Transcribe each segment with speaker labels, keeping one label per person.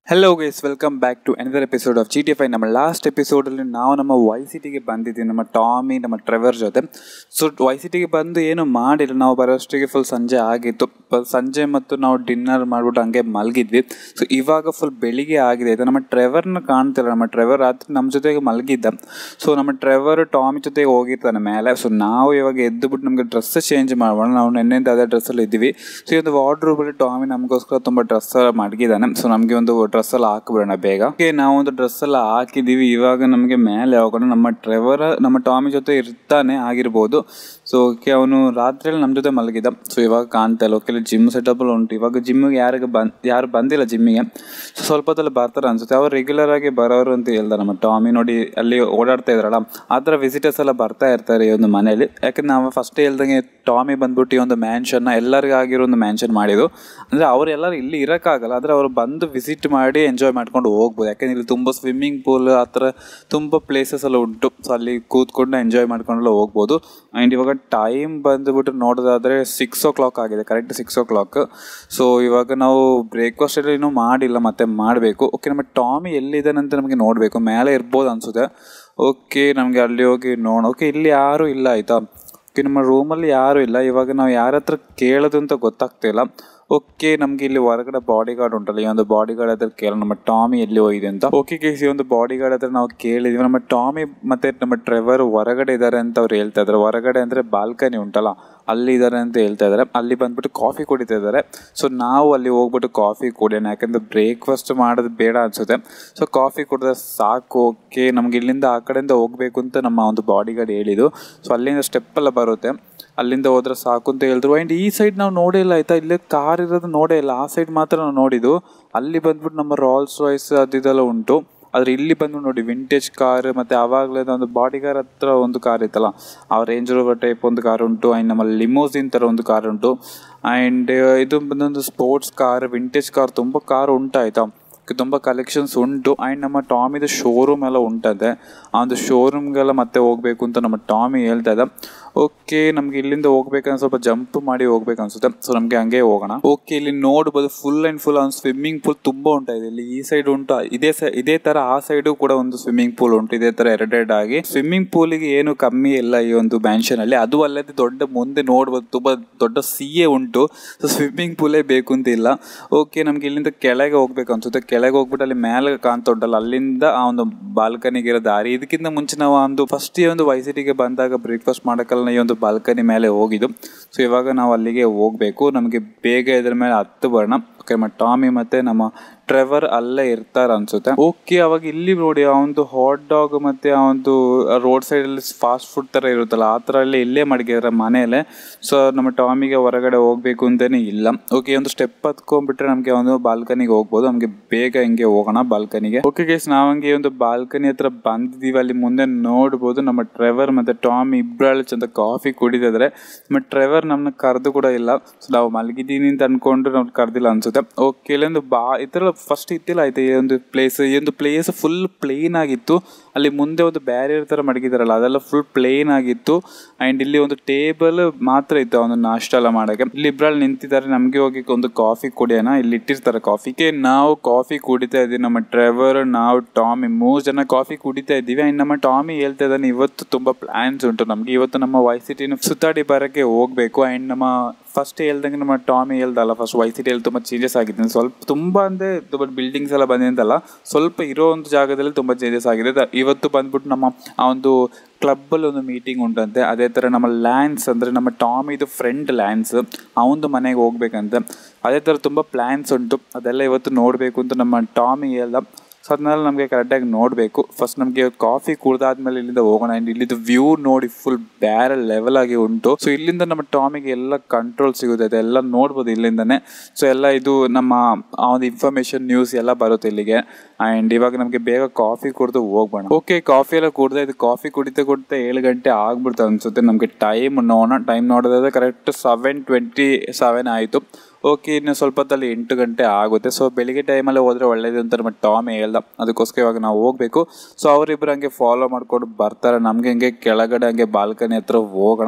Speaker 1: hello guys welcome back to another episode of G T five ನಮ್ಮ last ಎಪಿಸೋಡಲ್ಲಿ ನಾವು ನಮ್ಮ ವೈ ಸಿ ಟಿಗೆ ಬಂದಿದ್ದೀವಿ ನಮ್ಮ ಟಾಮಿ ನಮ್ಮ ಟ್ರೆವರ್ ಜೊತೆ ಸೊ ವೈ ಸಿ ಟಿಗೆ ಬಂದು ಏನು ಮಾಡಿಲ್ಲ ನಾವು ಬರೋಷ್ಟಿಗೆ ಫುಲ್ ಸಂಜೆ ಆಗಿತ್ತು ಪ- ಸಂಜೆ ಮತ್ತು ನಾವು ಡಿನ್ನರ್ ಮಾಡಿಬಿಟ್ಟು ಹಂಗೆ ಮಲಗಿದ್ವಿ ಸೊ ಇವಾಗ ಫುಲ್ ಬೆಳಿಗ್ಗೆ ಆಗಿದೆ ಇದು ನಮ್ಮ ಟ್ರೆವರ್ನ ಕಾಣ್ತಿಲ್ಲ ನಮ್ಮ ಟ್ರೆವರ್ ರಾತ್ರಿ ನಮ್ಮ ಜೊತೆಗೆ ಮಲಗಿದ್ದ ಸೊ ನಮ್ಮ ಟ್ರೆವರ್ ಟಾಮಿ ಜೊತೆಗೆ ಹೋಗಿರ್ತಾನೆ ಮೇಲೆ ಸೊ ನಾವು ಇವಾಗ ಎದ್ದು ಬಿಟ್ಟು ನಮಗೆ ಡ್ರೆಸ್ ಚೇಂಜ್ ಮಾಡೋಣ ನಾವು ನೆನ್ನೆಯಿಂದ ಅದೇ ಡ್ರೆಸ್ಸಲ್ಲಿ ಇದ್ದೀವಿ ಸೊ ಈ ಒಂದು ವಾರ್ಡ್ರೋಬಲ್ಲಿ ಟಾಮಿ ನಮಗೋಸ್ಕರ ತುಂಬ ಡ್ರೆಸ್ ಮಡಗಿದ್ದಾನೆ ಸೊ ನಮಗೆ ಒಂದು ಡ್ರೆಸ್ ಎಲ್ಲ ಹಾಕ್ಬಿಡೋಣ ಬೇಗ ಓಕೆ ನಾವು ಒಂದು ಡ್ರೆಸ್ ಎಲ್ಲ ಹಾಕಿದ್ದೀವಿ ಇವಾಗ ನಮಗೆ ಮೇಲೆ ಹೋಗೋಣ ನಮ್ಮ ಟ್ರೆವರ್ ನಮ್ಮ ಟಾಮಿ ಜೊತೆ ಇರ್ತಾನೆ ಆಗಿರ್ಬೋದು ಸೊ ಓಕೆ ಅವನು ರಾತ್ರಿಯಲ್ಲಿ ನಮ್ಮ ಜೊತೆ ಮಲಗಿದ್ದ ಸೊ ಇವಾಗ ಕಾಣ್ತಾ ಇಲ್ಲ ಓಕೆ ಜಿಮ್ ಸೆಟಪ್ ಉಂಟು ಇವಾಗ ಜಿಮ್ಮಿಗೆ ಯಾರಿಗೆ ಬಂದ್ ಯಾರು ಬಂದಿಲ್ಲ ಜಿಮ್ಮಿಗೆ ಸೊ ಸ್ವಲ್ಪ ಹೊತ್ತಲ್ಲಿ ಬರ್ತಾರೆ ಅನ್ಸುತ್ತೆ ಅವ್ರು ರೆಗ್ಯುಲರ್ ಆಗಿ ಬರೋರು ಅಂತ ಹೇಳ್ತಾರೆ ನಮ್ಮ ಟಾಮಿ ನೋಡಿ ಅಲ್ಲಿ ಓಡಾಡ್ತಾ ಇದ್ರಲ್ಲ ಆ ಥರ ವಿಸಿಟರ್ಸ್ ಎಲ್ಲ ಬರ್ತಾ ಇರ್ತಾರೆ ಈ ಒಂದು ಮನೆಯಲ್ಲಿ ಯಾಕಂದ್ರೆ ನಾವು ಫಸ್ಟ್ ಹೇಳ್ದಂಗೆ ಟಾಮಿ ಬಂದ್ಬಿಟ್ಟು ಈ ಒಂದು ಮ್ಯಾನ್ಷನ್ನ ಎಲ್ಲರಿಗೂ ಆಗಿರೋ ಒಂದು ಮ್ಯಾನ್ಷನ್ ಮಾಡಿದ್ದು ಅಂದರೆ ಅವರೆಲ್ಲರೂ ಇಲ್ಲಿ ಇರೋಕ್ಕಾಗಲ್ಲ ಆದರೆ ಅವರು ಬಂದು ವಿಸಿಟ್ ಮಾಡಿ ಎಂಜಾಯ್ ಮಾಡ್ಕೊಂಡು ಹೋಗ್ಬೋದು ಯಾಕಂದ್ರೆ ಇಲ್ಲಿ ತುಂಬ ಸ್ವಿಮ್ಮಿಂಗ್ ಪೂಲ್ ಆ ಥರ ತುಂಬ ಪ್ಲೇಸಸ್ ಎಲ್ಲ ಉಂಟು ಸೊ ಅಲ್ಲಿ ಕೂತ್ಕೊಂಡು ಎಂಜಾಯ್ ಮಾಡ್ಕೊಂಡೆಲ್ಲ ಹೋಗ್ಬೋದು ಆ್ಯಂಡ್ ಇವಾಗ ಟೈಮ್ ಬಂದುಬಿಟ್ಟು ನೋಡೋದಾದರೆ ಸಿಕ್ಸ್ ಓ ಕ್ಲಾಕ್ ಆಗಿದೆ correct six o'clock so ಇವಾಗ ನಾವು ಬ್ರೇಕ್ಫಾಸ್ಟ್ ಎಲ್ಲ ಇನ್ನೂ ಮಾಡಿಲ್ಲ ಮತ್ತೆ ಮಾಡಬೇಕು ಓಕೆ ನಮ್ಮ ಟಾಮಿ ಎಲ್ಲಿದ್ದಾನೆ ಅಂತ ನಮಗೆ ನೋಡಬೇಕು ಮೇಲೆ ಇರ್ಬೋದು ಅನಿಸುತ್ತೆ ಓಕೆ ನಮಗೆ ಅಲ್ಲಿ ಹೋಗಿ ನೋಡ ಓಕೆ ಇಲ್ಲಿ ಯಾರೂ ಇಲ್ಲ ಆಯಿತಾ ಓಕೆ ನಮ್ಮ ರೂಮಲ್ಲಿ ಯಾರೂ ಇಲ್ಲ ಇವಾಗ ನಾವು ಯಾರ ಹತ್ರ ಕೇಳೋದು ಅಂತ ಗೊತ್ತಾಗ್ತಿಲ್ಲ ಓಕೆ ನಮ್ಗೆ ಇಲ್ಲಿ ಹೊರಗಡೆ ಬಾಡಿ ಗಾರ್ಡ್ ಉಂಟಲ್ಲ ಈ ಒಂದು ಬಾಡಿ ಗಾರ್ಡ್ ಹತ್ರ ಕೇಳೋಣ ನಮ್ಮ ಟಾಮಿ ಎಲ್ಲಿ ಹೋಗಿದೆ ಅಂತ ಓಕೆ ಕೇಸ್ ಈ ಒಂದು ಬಾಡಿ ಗಾರ್ಡ್ ಹತ್ರ ನಾವು ಕೇಳಿದ್ವಿ ನಮ್ಮ ಟಾಮಿ ಮತ್ತೆ ನಮ್ಮ ಟ್ರೆವರ್ ಹೊರಗಡೆ ಇದ್ದಾರೆ ಅಂತ ಅವ್ರು ಹೇಳ್ತಾ ಇದ್ದಾರೆ ಹೊರಗಡೆ ಅಂದ್ರೆ ಬಾಲ್ಕನಿ ಉಂಟಲ್ಲ ಅಲ್ಲಿ ಇದ್ದಾರೆ ಅಂತ ಹೇಳ್ತಾ ಇದ್ದಾರೆ ಅಲ್ಲಿ ಬಂದ್ಬಿಟ್ಟು ಕಾಫಿ ಕುಡಿತಾ ಇದ್ದಾರೆ ಸೊ ನಾವು ಅಲ್ಲಿ ಹೋಗ್ಬಿಟ್ಟು ಕಾಫಿ ಕುಡಿಯೋಣ ಯಾಕಂದ್ರೆ ಬ್ರೇಕ್ಫಾಸ್ಟ್ ಮಾಡೋದು ಬೇಡ ಅನ್ಸುತ್ತೆ ಸೊ ಕಾಫಿ ಕುಡಿದ್ರೆ ಸಾಕು ಓಕೆ ನಮ್ಗೆ ಇಲ್ಲಿಂದ ಆ ಕಡೆಯಿಂದ ಹೋಗ್ಬೇಕು ಅಂತ ನಮ್ಮ ಒಂದು ಬಾಡಿ ಗಾರ್ಡ್ ಹೇಳಿದ್ದು ಸೊ ಅಲ್ಲಿಂದ ಸ್ಟೆಪ್ ಎಲ್ಲ ಬರುತ್ತೆ ಅಲ್ಲಿಂದ ಹೋದ್ರೆ ಸಾಕು ಅಂತ ಹೇಳಿದ್ರು ಆ್ಯಂಡ್ ಈ ಸೈಡ್ ನಾವು ನೋಡೇ ಇಲ್ಲ ಆಯ್ತಾ ಇಲ್ಲಿ ಕಾರ್ ಇರೋದು ನೋಡೇ ಇಲ್ಲ ಆ ಸೈಡ್ ಮಾತ್ರ ನಾವು ನೋಡಿದ್ದು ಅಲ್ಲಿ ಬಂದ್ಬಿಟ್ಟು ನಮ್ಮ ರಾಲ್ಸ್ ರಾಯ್ಸ್ ಅದಿದೆಲ್ಲ ಉಂಟು ಆದ್ರೆ ಇಲ್ಲಿ ಬಂದು ನೋಡಿ ವಿಂಟೇಜ್ ಕಾರ್ ಮತ್ತೆ ಆವಾಗಲೇ ಒಂದು ಬಾಡಿ ಕಾರ್ ಹತ್ರ ಒಂದು ಕಾರ್ ಇತ್ತಲ್ಲ ಆ ರೇಂಜ್ ರೋವರ್ ಟೈಪ್ ಒಂದು ಕಾರ್ ಉಂಟು ಆ್ಯಂಡ್ ನಮ್ಮ ಲಿಮೋಸಿನ್ ಥರ ಒಂದು ಕಾರ್ ಉಂಟು ಆ್ಯಂಡ್ ಇದು ಬಂದೊಂದು ಸ್ಪೋರ್ಟ್ಸ್ ಕಾರ್ ವಿಂಟೇಜ್ ಕಾರ್ ತುಂಬ ಕಾರ್ ಉಂಟಾಯ್ತಾ ತುಂಬ ಕಲೆಕ್ಷನ್ಸ್ ಉಂಟು ಆ್ಯಂಡ್ ನಮ್ಮ ಟಾಮಿದು ಶೋರೂಮ್ ಎಲ್ಲ ಉಂಟದೆ ಆ ಒಂದು ಶೋರೂಮ್ಗೆಲ್ಲ ಮತ್ತೆ ಹೋಗ್ಬೇಕು ಅಂತ ನಮ್ಮ ಟಾಮಿ ಹೇಳ್ತಾ ಇದ್ದ ಓಕೆ ನಮ್ಗೆ ಇಲ್ಲಿಂದ ಹೋಗ್ಬೇಕಂದ್ರೆ ಸ್ವಲ್ಪ ಜಂಪ್ ಮಾಡಿ ಹೋಗ್ಬೇಕು ಅನ್ಸುತ್ತೆ ಸೊ ನಮಗೆ ಹಂಗೆ ಹೋಗೋಣ ಓಕೆ ಇಲ್ಲಿ ನೋಡ್ಬೋದು ಫುಲ್ ಆ್ಯಂಡ್ ಫುಲ್ ಒಂದು ಸ್ವಿಮ್ಮಿಂಗ್ ಪೂಲ್ ತುಂಬ ಉಂಟಾಗಿದೆ ಇಲ್ಲಿ ಈ ಸೈಡ್ ಉಂಟು ಇದೇ ಸ ಇದೇ ಥರ ಆ ಸೈಡು ಕೂಡ ಒಂದು ಸ್ವಿಮ್ಮಿಂಗ್ ಪೂಲ್ ಉಂಟು ಇದೇ ಥರ ಎರಡೆರಡು ಆಗಿ ಸ್ವಿಮ್ಮಿಂಗ್ ಪೂಲಿಗೆ ಏನು ಕಮ್ಮಿ ಇಲ್ಲ ಈ ಒಂದು ಮ್ಯಾನ್ಷನ್ ಅಲ್ಲಿ ಅದು ಅಲ್ಲದೆ ದೊಡ್ಡ ಮುಂದೆ ನೋಡ್ಬೋದು ತುಂಬ ದೊಡ್ಡ ಸಿಎ ಉಂಟು ಸೊ ಸ್ವಿಮ್ಮಿಂಗ್ ಪೂಲೇ ಬೇಕು ಅಂತ ಇಲ್ಲ ಓಕೆ ನಮ್ಗೆ ಇಲ್ಲಿಂದ ಕೆಳಗೆ ಹೋಗ್ಬೇಕು ಅನ್ಸುತ್ತೆ ಕೆಳಗೆ ಹೋಗ್ಬಿಟ್ಟು ಅಲ್ಲಿ ಮೇಲೆ ಕಾಣ್ತಾ ಉಂಟಲ್ಲ ಅಲ್ಲಿಂದ ಆ ಒಂದು ಬಾಲ್ಕನಿಗೆ ಇರೋ ದಾರಿ ಇದಕ್ಕಿಂತ ಮುಂಚೆ ನಾವು ಒಂದು ಫಸ್ಟ್ ಈ ಒಂದು ವೈಸಿಟಿಗೆ ಬಂದಾಗ ಬ್ರೇಕ್ಫಾಸ್ಟ್ ಮಾಡೋಕ್ಕಲ್ಲ ಈ ಒಂದು ಬಾಲ್ಕನಿ ಮೇಲೆ ಹೋಗಿದ್ದು ಸೊ ಇವಾಗ ನಾವು ಅಲ್ಲಿಗೆ ಹೋಗಬೇಕು ನಮಗೆ ಬೇಗ ಇದ್ರ ಮೇಲೆ ಹತ್ತು ಬರೋಣ ಓಕೆ ನಮ್ಮ ಟಾಮಿ ಮತ್ತೆ ನಮ್ಮ ಟ್ರೆವರ್ ಅಲ್ಲೇ ಇರ್ತಾರ ಅನ್ಸುತ್ತೆ ಓಕೆ ಅವಾಗ ಇಲ್ಲಿ ನೋಡಿ ಆ ಒಂದು ಹಾಟ್ ಡಾಗ್ ಮತ್ತೆ ಆ ಒಂದು ರೋಡ್ ಸೈಡ್ ಅಲ್ಲಿ ಫಾಸ್ಟ್ ಫುಡ್ ತರ ಇರುತ್ತಲ್ಲ ಆ ತರ ಅಲ್ಲಿ ಇಲ್ಲೇ ಮಡಗಿದಾರೆ ಮನೆಯಲ್ಲೇ ಸೊ ನಮ್ಮ ಟಾಮಿಗೆ ಹೊರಗಡೆ ಹೋಗ್ಬೇಕು ಅಂತಾನೆ ಇಲ್ಲ ಓಕೆ ಒಂದು ಸ್ಟೆಪ್ ಹತ್ಕೊಂಡ್ಬಿಟ್ರೆ ನಮಗೆ ಒಂದು ಬಾಲ್ಕನಿಗೆ ಹೋಗ್ಬೋದು ನಮಗೆ ಬೇಗ ಹಿಂಗೆ ಹೋಗೋಣ ಬಾಲ್ಕನಿಗೆ ಓಕೆ ಗೇಸ್ ನಾವು ಹಂಗೆ ಒಂದು ಬಾಲ್ಕನಿ ಹತ್ರ ಬಂದಿದೀವಿ ಅಲ್ಲಿ ಮುಂದೆ ನೋಡ್ಬೋದು ನಮ್ಮ ಟ್ರೆವರ್ ಮತ್ತೆ ಟಾಮ್ ಇಬ್ಬರಲ್ಲಿ ಚಂದ ಕಾಫಿ ಕುಡಿದಿದ್ರೆ ನಮ್ಮ ಟ್ರೆವರ್ ನಮ್ಮನ್ನ ಕರೆದು ಕೂಡ ಇಲ್ಲ ಸೊ ನಾವು ಮಲಗಿದ್ದೀನಿ ಅಂತ ಅನ್ಕೊಂಡು ನಾವು ಕರೆದಿಲ್ಲ ಅನ್ಸುತ್ತೆ ಓಕೆ ಇಲ್ಲೊಂದು ಬಾ ಈ ಥರ ಫಸ್ಟ್ ಇತ್ತಿಲ್ಲ ಆಯ್ತು ಈ ಒಂದು ಪ್ಲೇಸ್ ಈ ಒಂದು ಪ್ಲೇಸ್ ಫುಲ್ ಪ್ಲೇನ್ ಆಗಿತ್ತು ಅಲ್ಲಿ ಮುಂದೆ ಒಂದು ಬ್ಯಾರಿಯರ್ ಥರ ಮಡಗಿದಾರಲ್ಲ ಅದೆಲ್ಲ ಫುಲ್ ಪ್ಲೇನ್ ಆಗಿತ್ತು ಆ್ಯಂಡ್ ಇಲ್ಲಿ ಒಂದು ಟೇಬಲ್ ಮಾತ್ರ ಇತ್ತು ಒಂದು ನಾಷ್ಟ ಎಲ್ಲ ಮಾಡೋಕ್ಕೆ ಇಲ್ಲಿ ಇಬ್ಬರಲ್ಲಿ ನಿಂತಿದ್ದಾರೆ ನಮಗೆ ಹೋಗಿ ಒಂದು ಕಾಫಿ ಕುಡಿಯೋಣ ಇಲ್ಲಿ ಇಟ್ಟಿರ್ತಾರೆ ಕಾಫಿಗೆ ನಾವು ಕಾಫಿ ಕುಡಿತಾ ಇದ್ದೀವಿ ನಮ್ಮ ಡ್ರೈವರ್ ನಾವು ಟಾಮಿ ಮೂರು ಜನ ಕಾಫಿ ಕುಡಿತಾ ಇದ್ದೀವಿ ಆ್ಯಂಡ್ ನಮ್ಮ ಟಾಮಿ ಹೇಳ್ತಾ ಇದ್ದಾನೆ ಇವತ್ತು ತುಂಬ ಪ್ಲಾನ್ಸ್ ಉಂಟು ನಮಗೆ ಇವತ್ತು ನಮ್ಮ ವೈ ಸಿಟಿನ ಸುತ್ತಾಡಿ ಬರೋಕ್ಕೆ ಹೋಗಬೇಕು ಆ್ಯಂಡ್ ನಮ್ಮ ಫಸ್ಟ್ ಹೇಳ್ದಂಗೆ ನಮ್ಮ ಟಾಮಿ ಹೇಳ್ದಲ್ಲ ಫಸ್ಟ್ ವೈ ಸಿಟಿಯಲ್ಲಿ ತುಂಬ ಚೇಂಜಸ್ ಆಗಿದೆ ಸ್ವಲ್ಪ ತುಂಬ ಅಂದರೆ ತುಂಬ ಬಿಲ್ಡಿಂಗ್ಸ್ ಎಲ್ಲ ಬಂದಿದ್ದಲ್ಲ ಸ್ವಲ್ಪ ಇರೋ ಒಂದು ಜಾಗದಲ್ಲಿ ತುಂಬ ಚೇಂಜಸ್ ಆಗಿದೆ ದ- ಇವತ್ತು ಬಂದ್ಬಿಟ್ಟು ನಮ್ಮ ಆ ಒಂದು ಕ್ಲಬ್ಬಲ್ಲಿ ಒಂದು ಮೀಟಿಂಗ್ ಉಂಟಂತೆ ಅದೇ ಥರ ನಮ್ಮ ಲ್ಯಾಂಡ್ಸ್ ಅಂದರೆ ನಮ್ಮ ಟಾಮಿದು ಫ್ರೆಂಡ್ ಲ್ಯಾಂಡ್ಸ್ ಅವನದು ಮನೆಗೆ ಹೋಗ್ಬೇಕಂತೆ ಅದೇ ಥರ ತುಂಬ ಪ್ಲ್ಯಾನ್ಸ್ ಉಂಟು ಅದೆಲ್ಲ ಇವತ್ತು ನೋಡಬೇಕು ಅಂತ ನಮ್ಮ ಟಾಮಿ ಹೇಳ್ದ ಸೊ ಅದನ್ನೆಲ್ಲ ನಮಗೆ ಕರೆಕ್ಟಾಗಿ ನೋಡಬೇಕು ಫಸ್ಟ್ ನಮಗೆ ಕಾಫಿ ಕುಡ್ದಾದ್ಮೇಲೆ ಇಲ್ಲಿಂದ ಹೋಗೋಣ ಆ್ಯಂಡ್ ಇಲ್ಲಿದ್ದು ವ್ಯೂ ನೋಡಿ ಫುಲ್ ಬೇರೆ ಲೆವೆಲ್ ಆಗಿ ಉಂಟು ಸೊ ಇಲ್ಲಿಂದ ನಮ್ಮ ಟಾಮಿಗೆ ಎಲ್ಲ ಕಂಟ್ರೋಲ್ ಸಿಗುತ್ತೆ ಅದೆಲ್ಲ ನೋಡ್ಬೋದು ಇಲ್ಲಿಂದನೇ ಸೊ ಎಲ್ಲ ಇದು ನಮ್ಮ ಆ ಒಂದು ಇನ್ಫಾರ್ಮೇಶನ್ ನ್ಯೂಸ್ ಎಲ್ಲ ಬರುತ್ತೆ ಇಲ್ಲಿಗೆ ಆ್ಯಂಡ್ ಇವಾಗ ನಮಗೆ ಬೇಗ ಕಾಫಿ ಕುಡಿದು ಹೋಗ್ಬೋಣ ಓಕೆ ಕಾಫಿ ಎಲ್ಲ ಕುಡ್ದೆ ಇದು ಕಾಫಿ ಕುಡಿತಾ ಕುಡಿತಾ ಏಳು ಗಂಟೆ ಆಗ್ಬಿಡ್ತು ಅನ್ಸುತ್ತೆ ನಮಗೆ ಟೈಮ್ ನೋಡೋಣ ಟೈಮ್ ನೋಡೋದಾದ್ರೆ ಕರೆಕ್ಟ್ ಸೆವೆನ್ ಟ್ವೆಂಟಿ ಸೆವೆನ್ ಆಯಿತು ಓಕೆ ಇನ್ನು ಸ್ವಲ್ಪ ಹೊತ್ತಲ್ಲಿ ಎಂಟು ಗಂಟೆ ಆಗುತ್ತೆ ಸೊ ಬೆಳಿಗ್ಗೆ ಟೈಮಲ್ಲಿ ಹೋದ್ರೆ ಒಳ್ಳೇದು ಅಂತ ನಮ್ಮ ಟಾಮ್ ಹೇಳ್ದ ಅದಕ್ಕೋಸ್ಕರ ಇವಾಗ ನಾವು ಹೋಗಬೇಕು ಸೊ ಅವರಿಬ್ಬರು ಹಂಗೆ ಫಾಲೋ ಮಾಡ್ಕೊಂಡು ಬರ್ತಾರೆ ನಮಗೆ ಹಂಗೆ ಕೆಳಗಡೆ ಹಂಗೆ ಬಾಲ್ಕನಿ ಹತ್ರ ಹೋಗೋಣ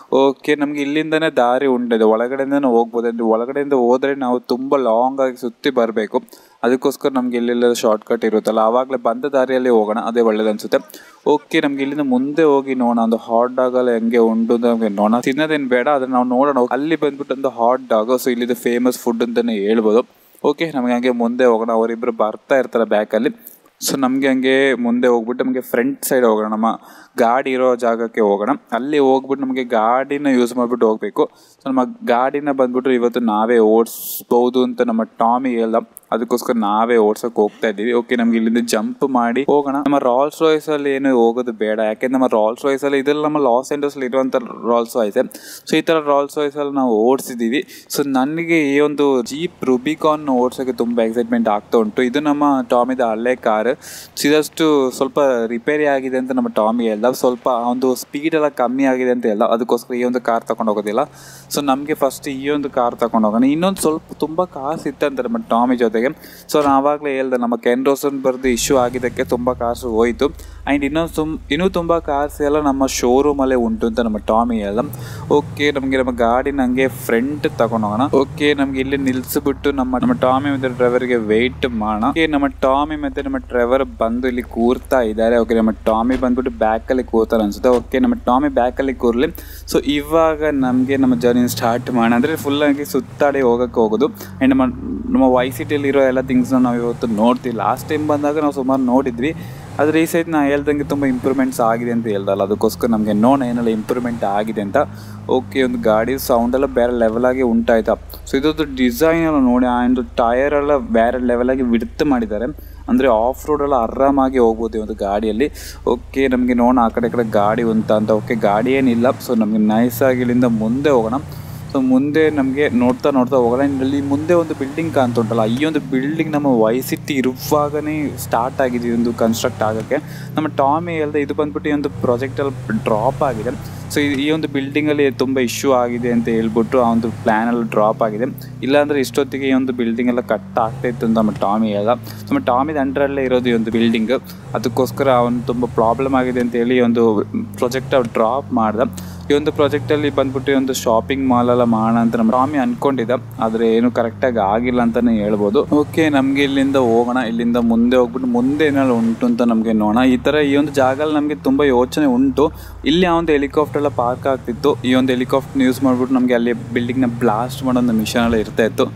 Speaker 1: ಓಕೆ ನಮಗೆ ಇಲ್ಲಿಂದನೇ ದಾರಿ ಉಂಟಿದೆ ಒಳಗಡೆಯಿಂದನೇ ಹೋಗ್ಬೋದು ಅಲ್ಲಿ ಒಳಗಡೆಯಿಂದ ಹೋದರೆ ನಾವು ತುಂಬ ಲಾಂಗ್ ಆಗಿ ಸುತ್ತಿ ಬರಬೇಕು ಅದಕ್ಕೋಸ್ಕರ ನಮ್ಗೆ ಇಲ್ಲೆಲ್ಲ ಶಾರ್ಟ್ ಕಟ್ ಇರುತ್ತಲ್ಲ ಆವಾಗಲೇ ಬಂದ ದಾರಿಯಲ್ಲಿ ಹೋಗೋಣ ಅದೇ ಒಳ್ಳೇದು ಅನ್ಸುತ್ತೆ ಓಕೆ ನಮ್ಗೆ ಇಲ್ಲಿಂದ ಮುಂದೆ ಹೋಗಿ ನೋಡೋಣ ಒಂದು ಹಾಟ್ ಡಾಗ್ ಅಲ್ಲಿ ಹೆಂಗೆ ಉಂಟು ಅಂತ ನಮ್ಗೆ ನೋಡೋಣ ತಿನ್ನೋದೇನು ಬೇಡ ಅದನ್ನ ನಾವು ನೋಡೋಣ ಅಲ್ಲಿ ಬಂದ್ಬಿಟ್ಟು ಒಂದು ಹಾಟ್ ಡಾಗ್ ಸೊ ಇಲ್ಲಿದು ಫೇಮಸ್ ಫುಡ್ ಅಂತಾನೆ ಹೇಳ್ಬೋದು ಓಕೆ ನಮಗೆ ಹಂಗೆ ಮುಂದೆ ಹೋಗೋಣ ಅವರಿಬ್ಬರು ಬರ್ತಾ ಇರ್ತಾರೆ ಬ್ಯಾಕಲ್ಲಿ ಸೊ ನಮಗೆ ಹಂಗೆ ಮುಂದೆ ಹೋಗ್ಬಿಟ್ಟು ನಮಗೆ ಫ್ರಂಟ್ ಸೈಡ್ ಹೋಗೋಣ ನಮ್ಮ ಗಾಡಿ ಇರೋ ಜಾಗಕ್ಕೆ ಹೋಗೋಣ ಅಲ್ಲಿ ಹೋಗ್ಬಿಟ್ಟು ನಮಗೆ ಗಾಡಿನ ಯೂಸ್ ಮಾಡಿಬಿಟ್ಟು ಹೋಗಬೇಕು ಸೊ ನಮ್ಮ ಗಾಡಿನ ಬಂದ್ಬಿಟ್ಟು ಇವತ್ತು ನಾವೇ ಓಡಿಸ್ಬೋದು ಅಂತ ನಮ್ಮ ಟಾಮಿ ಹೇಳ್ದ ಅದಕ್ಕೋಸ್ಕರ ನಾವೇ ಓಡ್ಸಕ್ ಹೋಗ್ತಾ ಇದ್ದೀವಿ ಓಕೆ ನಮ್ಗೆ ಇಲ್ಲಿಂದ ಜಂಪ್ ಮಾಡಿ ಹೋಗೋಣ ನಮ್ಮ ರಾಲ್ಸ್ ರಾಯ್ಸ್ ಅಲ್ಲಿ ಏನು ಹೋಗೋದು ಬೇಡ ಯಾಕೆ ನಮ್ಮ ರಾಲ್ಸ್ ರಾಯ್ಸ್ ಅಲ್ಲಿ ಇದೆಲ್ಲ ನಮ್ಮ ಲಾಸ್ ಏಂಜಲ್ಸ್ ಇರುವಂತ ರಾಲ್ಸ್ ರಾಯ್ಸ್ ಸೊ ಈ ತರ ರಾಲ್ಸ್ ರಾಯ್ಸ್ ಅಲ್ಲಿ ನಾವು ಓಡಿಸಿದೀವಿ ಸೊ ನನಗೆ ಈ ಒಂದು ಜೀಪ್ ರುಬಿಕಾನ್ ಓಡ್ಸೋಕೆ ತುಂಬಾ ಎಕ್ಸೈಟ್ಮೆಂಟ್ ಆಗ್ತಾ ಉಂಟು ಇದು ನಮ್ಮ ಟಾಮಿದ ಹಳೆ ಕಾರ್ ಇದಷ್ಟು ಸ್ವಲ್ಪ ರಿಪೇರಿ ಆಗಿದೆ ಅಂತ ನಮ್ಮ ಟಾಮಿ ಹೇಳ್ದ ಸ್ವಲ್ಪ ಒಂದು ಸ್ಪೀಡ್ ಎಲ್ಲ ಕಮ್ಮಿ ಆಗಿದೆ ಅಂತ ಹೇಳ್ದ ಅದಕ್ಕೋಸ್ಕರ ಈ ಒಂದು ಕಾರ್ ತಗೊಂಡು ಹೋಗೋದಿಲ್ಲ ಸೊ ನಮಗೆ ಫಸ್ಟ್ ಈ ಒಂದು ಕಾರ್ ತಗೊಂಡು ಹೋಗೋಣ ಇನ್ನೊಂದು ಸ್ವಲ್ಪ ತುಂಬಾ ಕಾಸು ಇತ್ತಂತೆ ನಮ್ಮ ಟಾಮಿ ಜೊತೆಗೆ ಸೊ ನಾನು ಆವಾಗಲೇ ಹೇಳ್ದೆ ನಮ್ಮ ಕೆನ್ ರೋಸನ್ ಬರೆದು ಇಶ್ಯೂ ಆಗಿದ್ದಕ್ಕೆ ತುಂಬ ಕಾಸು ಹೋಯಿತು ಆ್ಯಂಡ್ ಇನ್ನೊಂದು ತುಮ್ ಇನ್ನೂ ತುಂಬ ಕಾರ್ಸ್ ಎಲ್ಲ ನಮ್ಮ ಶೋರೂಮಲ್ಲೇ ಉಂಟು ಅಂತ ನಮ್ಮ ಟಾಮಿ ಹೇಳ್ದ ಓಕೆ ನಮಗೆ ನಮ್ಮ ಗಾಡಿನ ಹಂಗೆ ಫ್ರಂಟ್ ತಗೊಂಡು ಹೋಗೋಣ ಓಕೆ ನಮ್ಗೆ ಇಲ್ಲಿ ನಿಲ್ಸಿಬಿಟ್ಟು ನಮ್ಮ ನಮ್ಮ ಟಾಮಿ ಮತ್ತು ಡ್ರೈವರ್ಗೆ ವೆಯ್ಟ್ ಮಾಡೋಣ ಓಕೆ ನಮ್ಮ ಟಾಮಿ ಮತ್ತು ನಮ್ಮ ಡ್ರೈವರ್ ಬಂದು ಇಲ್ಲಿ ಕೂರ್ತಾ ಇದ್ದಾರೆ ಓಕೆ ನಮ್ಮ ಟಾಮಿ ಬಂದ್ಬಿಟ್ಟು ಬ್ಯಾಕಲ್ಲಿ ಕೂರ್ತಾರೆ ಅನ್ಸುತ್ತೆ ಓಕೆ ನಮ್ಮ ಟಾಮಿ ಬ್ಯಾಕಲ್ಲಿ ಕೂರ್ಲಿ ಸೊ ಇವಾಗ ನಮಗೆ ನಮ್ಮ ಜರ್ನಿ ಸ್ಟಾರ್ಟ್ ಮಾಡೋಣ ಅಂದರೆ ಫುಲ್ ಆಗಿ ಸುತ್ತಾಡಿ ಹೋಗಕ್ಕೆ ಹೋಗೋದು ಆ್ಯಂಡ್ ನಮ್ಮ ನಮ್ಮ ವೈ ಸಿಟಿಯಲ್ಲಿ ಇರೋ ಎಲ್ಲ ಥಿಂಗ್ಸ್ನ ನಾವು ಇವತ್ತು ನೋಡ್ತೀವಿ ಲಾಸ್ಟ್ ಟೈಮ್ ಬಂದಾಗ ನಾವು ಸುಮಾರು ನೋಡಿದ್ವಿ ಆದರೆ ಈ ಸೈಡ್ ನಾ ಹೇಳ್ದಂಗೆ ತುಂಬ ಇಂಪ್ರೂವ್ಮೆಂಟ್ಸ್ ಆಗಿದೆ ಅಂತ ಹೇಳ್ದಲ್ಲ ಅದಕ್ಕೋಸ್ಕರ ನಮಗೆ ನೋಡೋಣ ಏನೆಲ್ಲ ಇಂಪ್ರೂವ್ಮೆಂಟ್ ಆಗಿದೆ ಅಂತ ಓಕೆ ಒಂದು ಗಾಡಿ ಸೌಂಡ್ ಎಲ್ಲ ಬೇರೆ ಲೆವೆಲ್ ಆಗಿ ಉಂಟಾಯ್ತಾ ಸೊ ಇದೊಂದು ಡಿಸೈನ್ ಎಲ್ಲ ನೋಡಿ ಆ್ಯಂಡ್ ಟೈರ್ ಎಲ್ಲ ಬೇರೆ ಲೆವೆಲ್ ಆಗಿ ವಿಡ್ತ್ ಮಾಡಿದ್ದಾರೆ ಅಂದರೆ ಆಫ್ ರೋಡ್ ಎಲ್ಲ ಆರಾಮಾಗಿ ಹೋಗ್ಬೋದು ಈ ಒಂದು ಗಾಡಿಯಲ್ಲಿ ಓಕೆ ನಮಗೆ ನೋಡೋಣ ಆ ಕಡೆ ಈ ಕಡೆ ಗಾಡಿ ಉಂಟಾ ಅಂತ ಓಕೆ ಗಾಡಿ ಏನಿಲ್ಲ ಸೊ ನಮಗೆ ನೈಸಾಗಿ ಇಲ್ಲಿಂದ ಮುಂದೆ ಹೋಗೋಣ ಸೊ ಮುಂದೆ ನಮಗೆ ನೋಡ್ತಾ ನೋಡ್ತಾ ಹೋಗೋಣ ಇಲ್ಲಿ ಮುಂದೆ ಒಂದು ಬಿಲ್ಡಿಂಗ್ ಕಾಣ್ತಾ ಉಂಟಲ್ಲ ಈ ಒಂದು ಬಿಲ್ಡಿಂಗ್ ನಮ್ಮ ವೈ ಸಿಟಿ ಇರುವಾಗನೇ ಸ್ಟಾರ್ಟ್ ಆಗಿದೆ ಈ ಒಂದು ಕನ್ಸ್ಟ್ರಕ್ಟ್ ಆಗೋಕ್ಕೆ ನಮ್ಮ ಟಾಮಿ ಹೇಳ್ದೆ ಇದು ಬಂದ್ಬಿಟ್ಟು ಈ ಒಂದು ಪ್ರಾಜೆಕ್ಟಲ್ಲಿ ಡ್ರಾಪ್ ಆಗಿದೆ ಸೊ ಈ ಒಂದು ಬಿಲ್ಡಿಂಗಲ್ಲಿ ತುಂಬ ಇಶ್ಯೂ ಆಗಿದೆ ಅಂತ ಹೇಳ್ಬಿಟ್ಟು ಆ ಒಂದು ಪ್ಲ್ಯಾನ್ ಎಲ್ಲ ಡ್ರಾಪ್ ಆಗಿದೆ ಇಲ್ಲಾಂದರೆ ಇಷ್ಟೊತ್ತಿಗೆ ಈ ಒಂದು ಬಿಲ್ಡಿಂಗ್ ಎಲ್ಲ ಕಟ್ ಆಗ್ತಾ ಇತ್ತು ಅಂತ ನಮ್ಮ ಟಾಮಿ ಹೇಳ್ದ ನಮ್ಮ ಟಾಮಿದ ಅಂಡರಲ್ಲೇ ಇರೋದು ಈ ಒಂದು ಬಿಲ್ಡಿಂಗ್ ಅದಕ್ಕೋಸ್ಕರ ಅವನು ತುಂಬ ಪ್ರಾಬ್ಲಮ್ ಆಗಿದೆ ಅಂತ ಹೇಳಿ ಈ ಒಂದು ಪ್ರಾಜೆಕ್ಟ್ ಡ್ರಾಪ್ ಮಾಡ್ದ ಈ ಒಂದು ಪ್ರಾಜೆಕ್ಟಲ್ಲಿ ಬಂದ್ಬಿಟ್ಟು ಈ ಒಂದು ಶಾಪಿಂಗ್ ಮಾಲ್ ಎಲ್ಲ ಮಾಡೋಣ ಅಂತ ನಮ್ಮ ಟಾಮಿ ಅನ್ಕೊಂಡಿದ್ದ ಆದರೆ ಏನು ಕರೆಕ್ಟಾಗಿ ಆಗಿಲ್ಲ ಅಂತಲೇ ಹೇಳ್ಬೋದು ಓಕೆ ನಮಗೆ ಇಲ್ಲಿಂದ ಹೋಗೋಣ ಇಲ್ಲಿಂದ ಮುಂದೆ ಹೋಗ್ಬಿಟ್ಟು ಮುಂದೆ ಏನೆಲ್ಲ ಉಂಟು ಅಂತ ನಮಗೆ ನೋಡೋಣ ಈ ಥರ ಈ ಒಂದು ಜಾಗದಲ್ಲಿ ನಮಗೆ ತುಂಬ ಯೋಚನೆ ಉಂಟು ಇಲ್ಲಿ ಆ ಒಂದು ಹೆಲಿಕಾಪ್ಟರ್ ಎಲ್ಲ ಪಾರ್ಕ್ ಆಗ್ತಿತ್ತು ಈ ಒಂದು ಹೆಲಿಕಾಪ್ಟರ್ ಯೂಸ್ ಮಾಡಿಬಿಟ್ಟು ನಮಗೆ ಅಲ್ಲಿ ಬಿಲ್ಡಿಂಗ್ನ ಬ್ಲಾಸ್ಟ್ ಮಾಡೋ ಒಂದು ಮಿಷನ್ ಎಲ್ಲ ಇರ್ತಾ ಇತ್ತು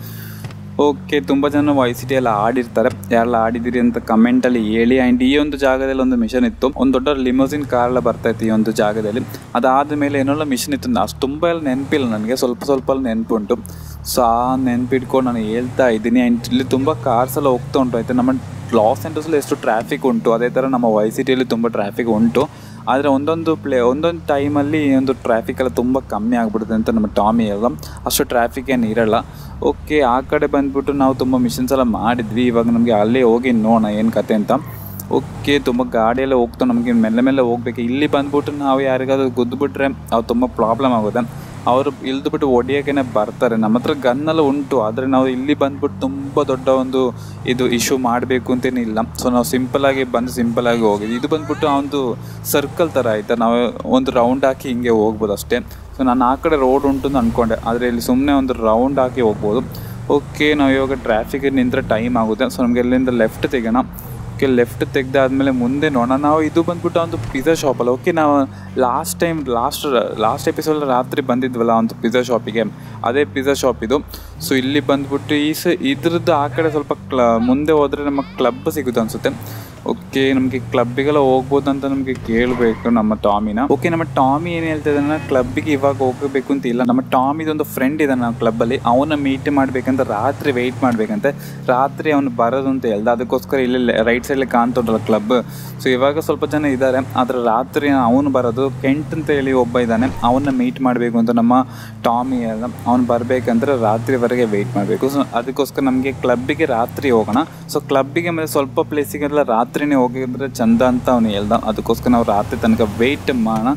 Speaker 1: ಓಕೆ ತುಂಬ ಜನ ವೈ ಸಿಟಿ ಎಲ್ಲ ಆಡಿರ್ತಾರೆ ಯಾರೆಲ್ಲ ಆಡಿದಿರಿ ಅಂತ ಕಮೆಂಟಲ್ಲಿ ಹೇಳಿ ಆ್ಯಂಡ್ ಈ ಒಂದು ಜಾಗದಲ್ಲಿ ಒಂದು ಮಿಷನ್ ಇತ್ತು ಒಂದು ದೊಡ್ಡ ಲಿಮೋಸಿನ್ ಕಾರ್ ಎಲ್ಲ ಬರ್ತಾ ಇತ್ತು ಈ ಒಂದು ಜಾಗದಲ್ಲಿ ಅದಾದ ಮೇಲೆ ಏನೆಲ್ಲ ಮಿಷನ್ ಇತ್ತು ಅಷ್ಟು ತುಂಬ ಎಲ್ಲ ನೆನಪಿಲ್ಲ ನನಗೆ ಸ್ವಲ್ಪ ಸ್ವಲ್ಪ ಎಲ್ಲ ನೆನಪುಂಟು ಸೊ ಆ ನೆನಪಿಟ್ಕೊಂಡು ನಾನು ಹೇಳ್ತಾ ಇದ್ದೀನಿ ಆ್ಯಂಡ್ ಇಲ್ಲಿ ತುಂಬ ಕಾರ್ಸ್ ಎಲ್ಲ ಹೋಗ್ತಾ ಉಂಟು ಆಯ್ತು ನಮ್ಮ ಲಾಸ್ ಆ್ಯಂಡರ್ಸಲ್ಲಿ ಎಷ್ಟು ಟ್ರಾಫಿಕ್ ಉಂಟು ಅದೇ ಥರ ನಮ್ಮ ವೈ ಸಿಟಿಯಲ್ಲಿ ತುಂಬ ಟ್ರಾಫಿಕ್ ಉಂಟು ಆದರೆ ಒಂದೊಂದು ಪ್ಲೇ ಒಂದೊಂದು ಟೈಮಲ್ಲಿ ಈ ಒಂದು ಟ್ರಾಫಿಕ್ ಎಲ್ಲ ತುಂಬ ಕಮ್ಮಿ ಆಗ್ಬಿಡುತ್ತೆ ಅಂತ ನಮ್ಮ ಟಾಮಿ ಎಲ್ಲ ಅಷ್ಟು ಟ್ರಾಫಿಕ್ ಏನು ಇರಲ್ಲ ಓಕೆ ಆ ಕಡೆ ಬಂದ್ಬಿಟ್ಟು ನಾವು ತುಂಬ ಮಿಷನ್ಸ್ ಎಲ್ಲ ಮಾಡಿದ್ವಿ ಇವಾಗ ನಮಗೆ ಅಲ್ಲೇ ಹೋಗಿ ನೋಡೋಣ ಏನು ಕತೆ ಅಂತ ಓಕೆ ತುಂಬ ಗಾಡಿಯೆಲ್ಲ ಹೋಗ್ತಾ ನಮಗೆ ಮೆಲ್ಲ ಮೆಲ್ಲ ಹೋಗ್ಬೇಕು ಇಲ್ಲಿ ಬಂದ್ಬಿಟ್ಟು ನಾವು ಯಾರಿಗಾದ್ರೂ ಗುದ್ದುಬಿಟ್ರೆ ಅವು ತುಂಬ ಪ್ರಾಬ್ಲಮ್ ಆಗುತ್ತೆ ಅವರು ಇಲ್ದುಬಿಟ್ಟು ಹೊಡಿಯೋಕೆ ಬರ್ತಾರೆ ನಮ್ಮ ಹತ್ರ ಗನ್ನೆಲ್ಲ ಉಂಟು ಆದರೆ ನಾವು ಇಲ್ಲಿ ಬಂದ್ಬಿಟ್ಟು ತುಂಬ ದೊಡ್ಡ ಒಂದು ಇದು ಇಶ್ಯೂ ಮಾಡಬೇಕು ಅಂತೇನಿಲ್ಲ ಸೊ ನಾವು ಸಿಂಪಲಾಗಿ ಬಂದು ಸಿಂಪಲಾಗಿ ಹೋಗಿದ್ವಿ ಇದು ಬಂದ್ಬಿಟ್ಟು ಆ ಒಂದು ಸರ್ಕಲ್ ಥರ ಆಯಿತಾ ನಾವು ಒಂದು ರೌಂಡ್ ಹಾಕಿ ಹಿಂಗೆ ಹೋಗ್ಬೋದು ಅಷ್ಟೇ ಸೊ ನಾನು ಆ ಕಡೆ ರೋಡ್ ಉಂಟು ಅಂತ ಅಂದ್ಕೊಂಡೆ ಆದರೆ ಇಲ್ಲಿ ಸುಮ್ಮನೆ ಒಂದು ರೌಂಡ್ ಹಾಕಿ ಹೋಗ್ಬೋದು ಓಕೆ ನಾವು ಇವಾಗ ಟ್ರಾಫಿಕ್ ನಿಂತರೆ ಟೈಮ್ ಆಗುತ್ತೆ ಸೊ ನಮಗೆ ಇಲ್ಲಿಂದ ಲೆಫ್ಟ್ ತೆಗೋಣ ಓಕೆ ಲೆಫ್ಟ್ ತೆಗ್ದಾದ್ಮೇಲೆ ಮುಂದೆ ನೋಡೋಣ ನಾವು ಇದು ಬಂದ್ಬಿಟ್ಟು ಒಂದು ಪಿಜ್ಜಾ ಶಾಪಲ್ಲ ಓಕೆ ನಾವು last time last last episode ರಾತ್ರಿ ಬಂದಿದ್ವಲ್ಲ ಒಂದು ಪಿಜ್ಜಾ ಶಾಪಿಗೆ ಅದೇ ಪಿಜ್ಜಾ ಶಾಪ್ ಇದು ಸೊ ಇಲ್ಲಿ ಬಂದ್ಬಿಟ್ಟು ಈ ಸ ಇದ್ರದ್ದು ಆ ಕಡೆ ಸ್ವಲ್ಪ ಕ್ಲ ಮುಂದೆ ಹೋದರೆ ನಮ್ಮ ಕ್ಲಬ್ ಸಿಗುತ್ತೆ ಅನಿಸುತ್ತೆ ಓಕೆ ನಮಗೆ ಕ್ಲಬ್ಬಿಗೆಲ್ಲ ಹೋಗ್ಬೋದು ಅಂತ ನಮಗೆ ಕೇಳಬೇಕು ನಮ್ಮ ಟಾಮಿನ ಓಕೆ ನಮ್ಮ ಟಾಮಿ ಏನು ಹೇಳ್ತಾ ಇದ್ದಾನೆ ಕ್ಲಬ್ಬಿಗೆ ಇವಾಗ ಹೋಗಬೇಕು ಅಂತ ಇಲ್ಲ ನಮ್ಮ ಟಾಮಿದೊಂದು ಫ್ರೆಂಡ್ ಇದ್ದಾನೆ ನಮ್ಮ ಕ್ಲಬ್ಬಲ್ಲಿ ಅವನ ಮೀಟ್ ಮಾಡ್ಬೇಕಂತ ರಾತ್ರಿ ವೆಯ್ಟ್ ಮಾಡ್ಬೇಕಂತೆ ರಾತ್ರಿ ಅವನು ಬರೋದು ಅಂತ ಹೇಳ್ದ ಅದಕ್ಕೋಸ್ಕರ ಇಲ್ಲಿ ರೈಟ್ ಸೈಡಲ್ಲಿ ಕಾಣ್ತುಂಟಲ್ಲ ಕ್ಲಬ್ ಸೊ ಇವಾಗ ಸ್ವಲ್ಪ ಜನ ಇದ್ದಾರೆ ಆದರೆ ರಾತ್ರಿ ಅವನು ಬರೋದು ಕೆಂಟ್ ಅಂತ ಹೇಳಿ ಒಬ್ಬ ಇದ್ದಾನೆ ಅವನ್ನ ಮೀಟ್ ಮಾಡಬೇಕು ಅಂತ ನಮ್ಮ ಟಾಮಿ ಹೇಳ್ದ ಅವ್ನು ಬರಬೇಕಂದ್ರೆ ರಾತ್ರಿವರೆಗೆ ವೆಯ್ಟ್ ಮಾಡಬೇಕು ಸೊ ಅದಕ್ಕೋಸ್ಕರ ನಮಗೆ ಕ್ಲಬ್ಬಿಗೆ ರಾತ್ರಿ ಹೋಗೋಣ ಸೊ ಕ್ಲಬ್ಬಿಗೆ ಮೇಲೆ ಸ್ವಲ್ಪ ಪ್ಲೇಸಿಗೆಲ್ಲ ರಾತ್ರಿನೇ ಹೋಗಿದ್ರೆ ಚಂದ ಅಂತ ಅವನು ಹೇಳ್ದ ಅದಕ್ಕೋಸ್ಕರ ನಾವು ರಾತ್ರಿ ತನಕ ವೆಯ್ಟ್ ಮಾಡೋಣ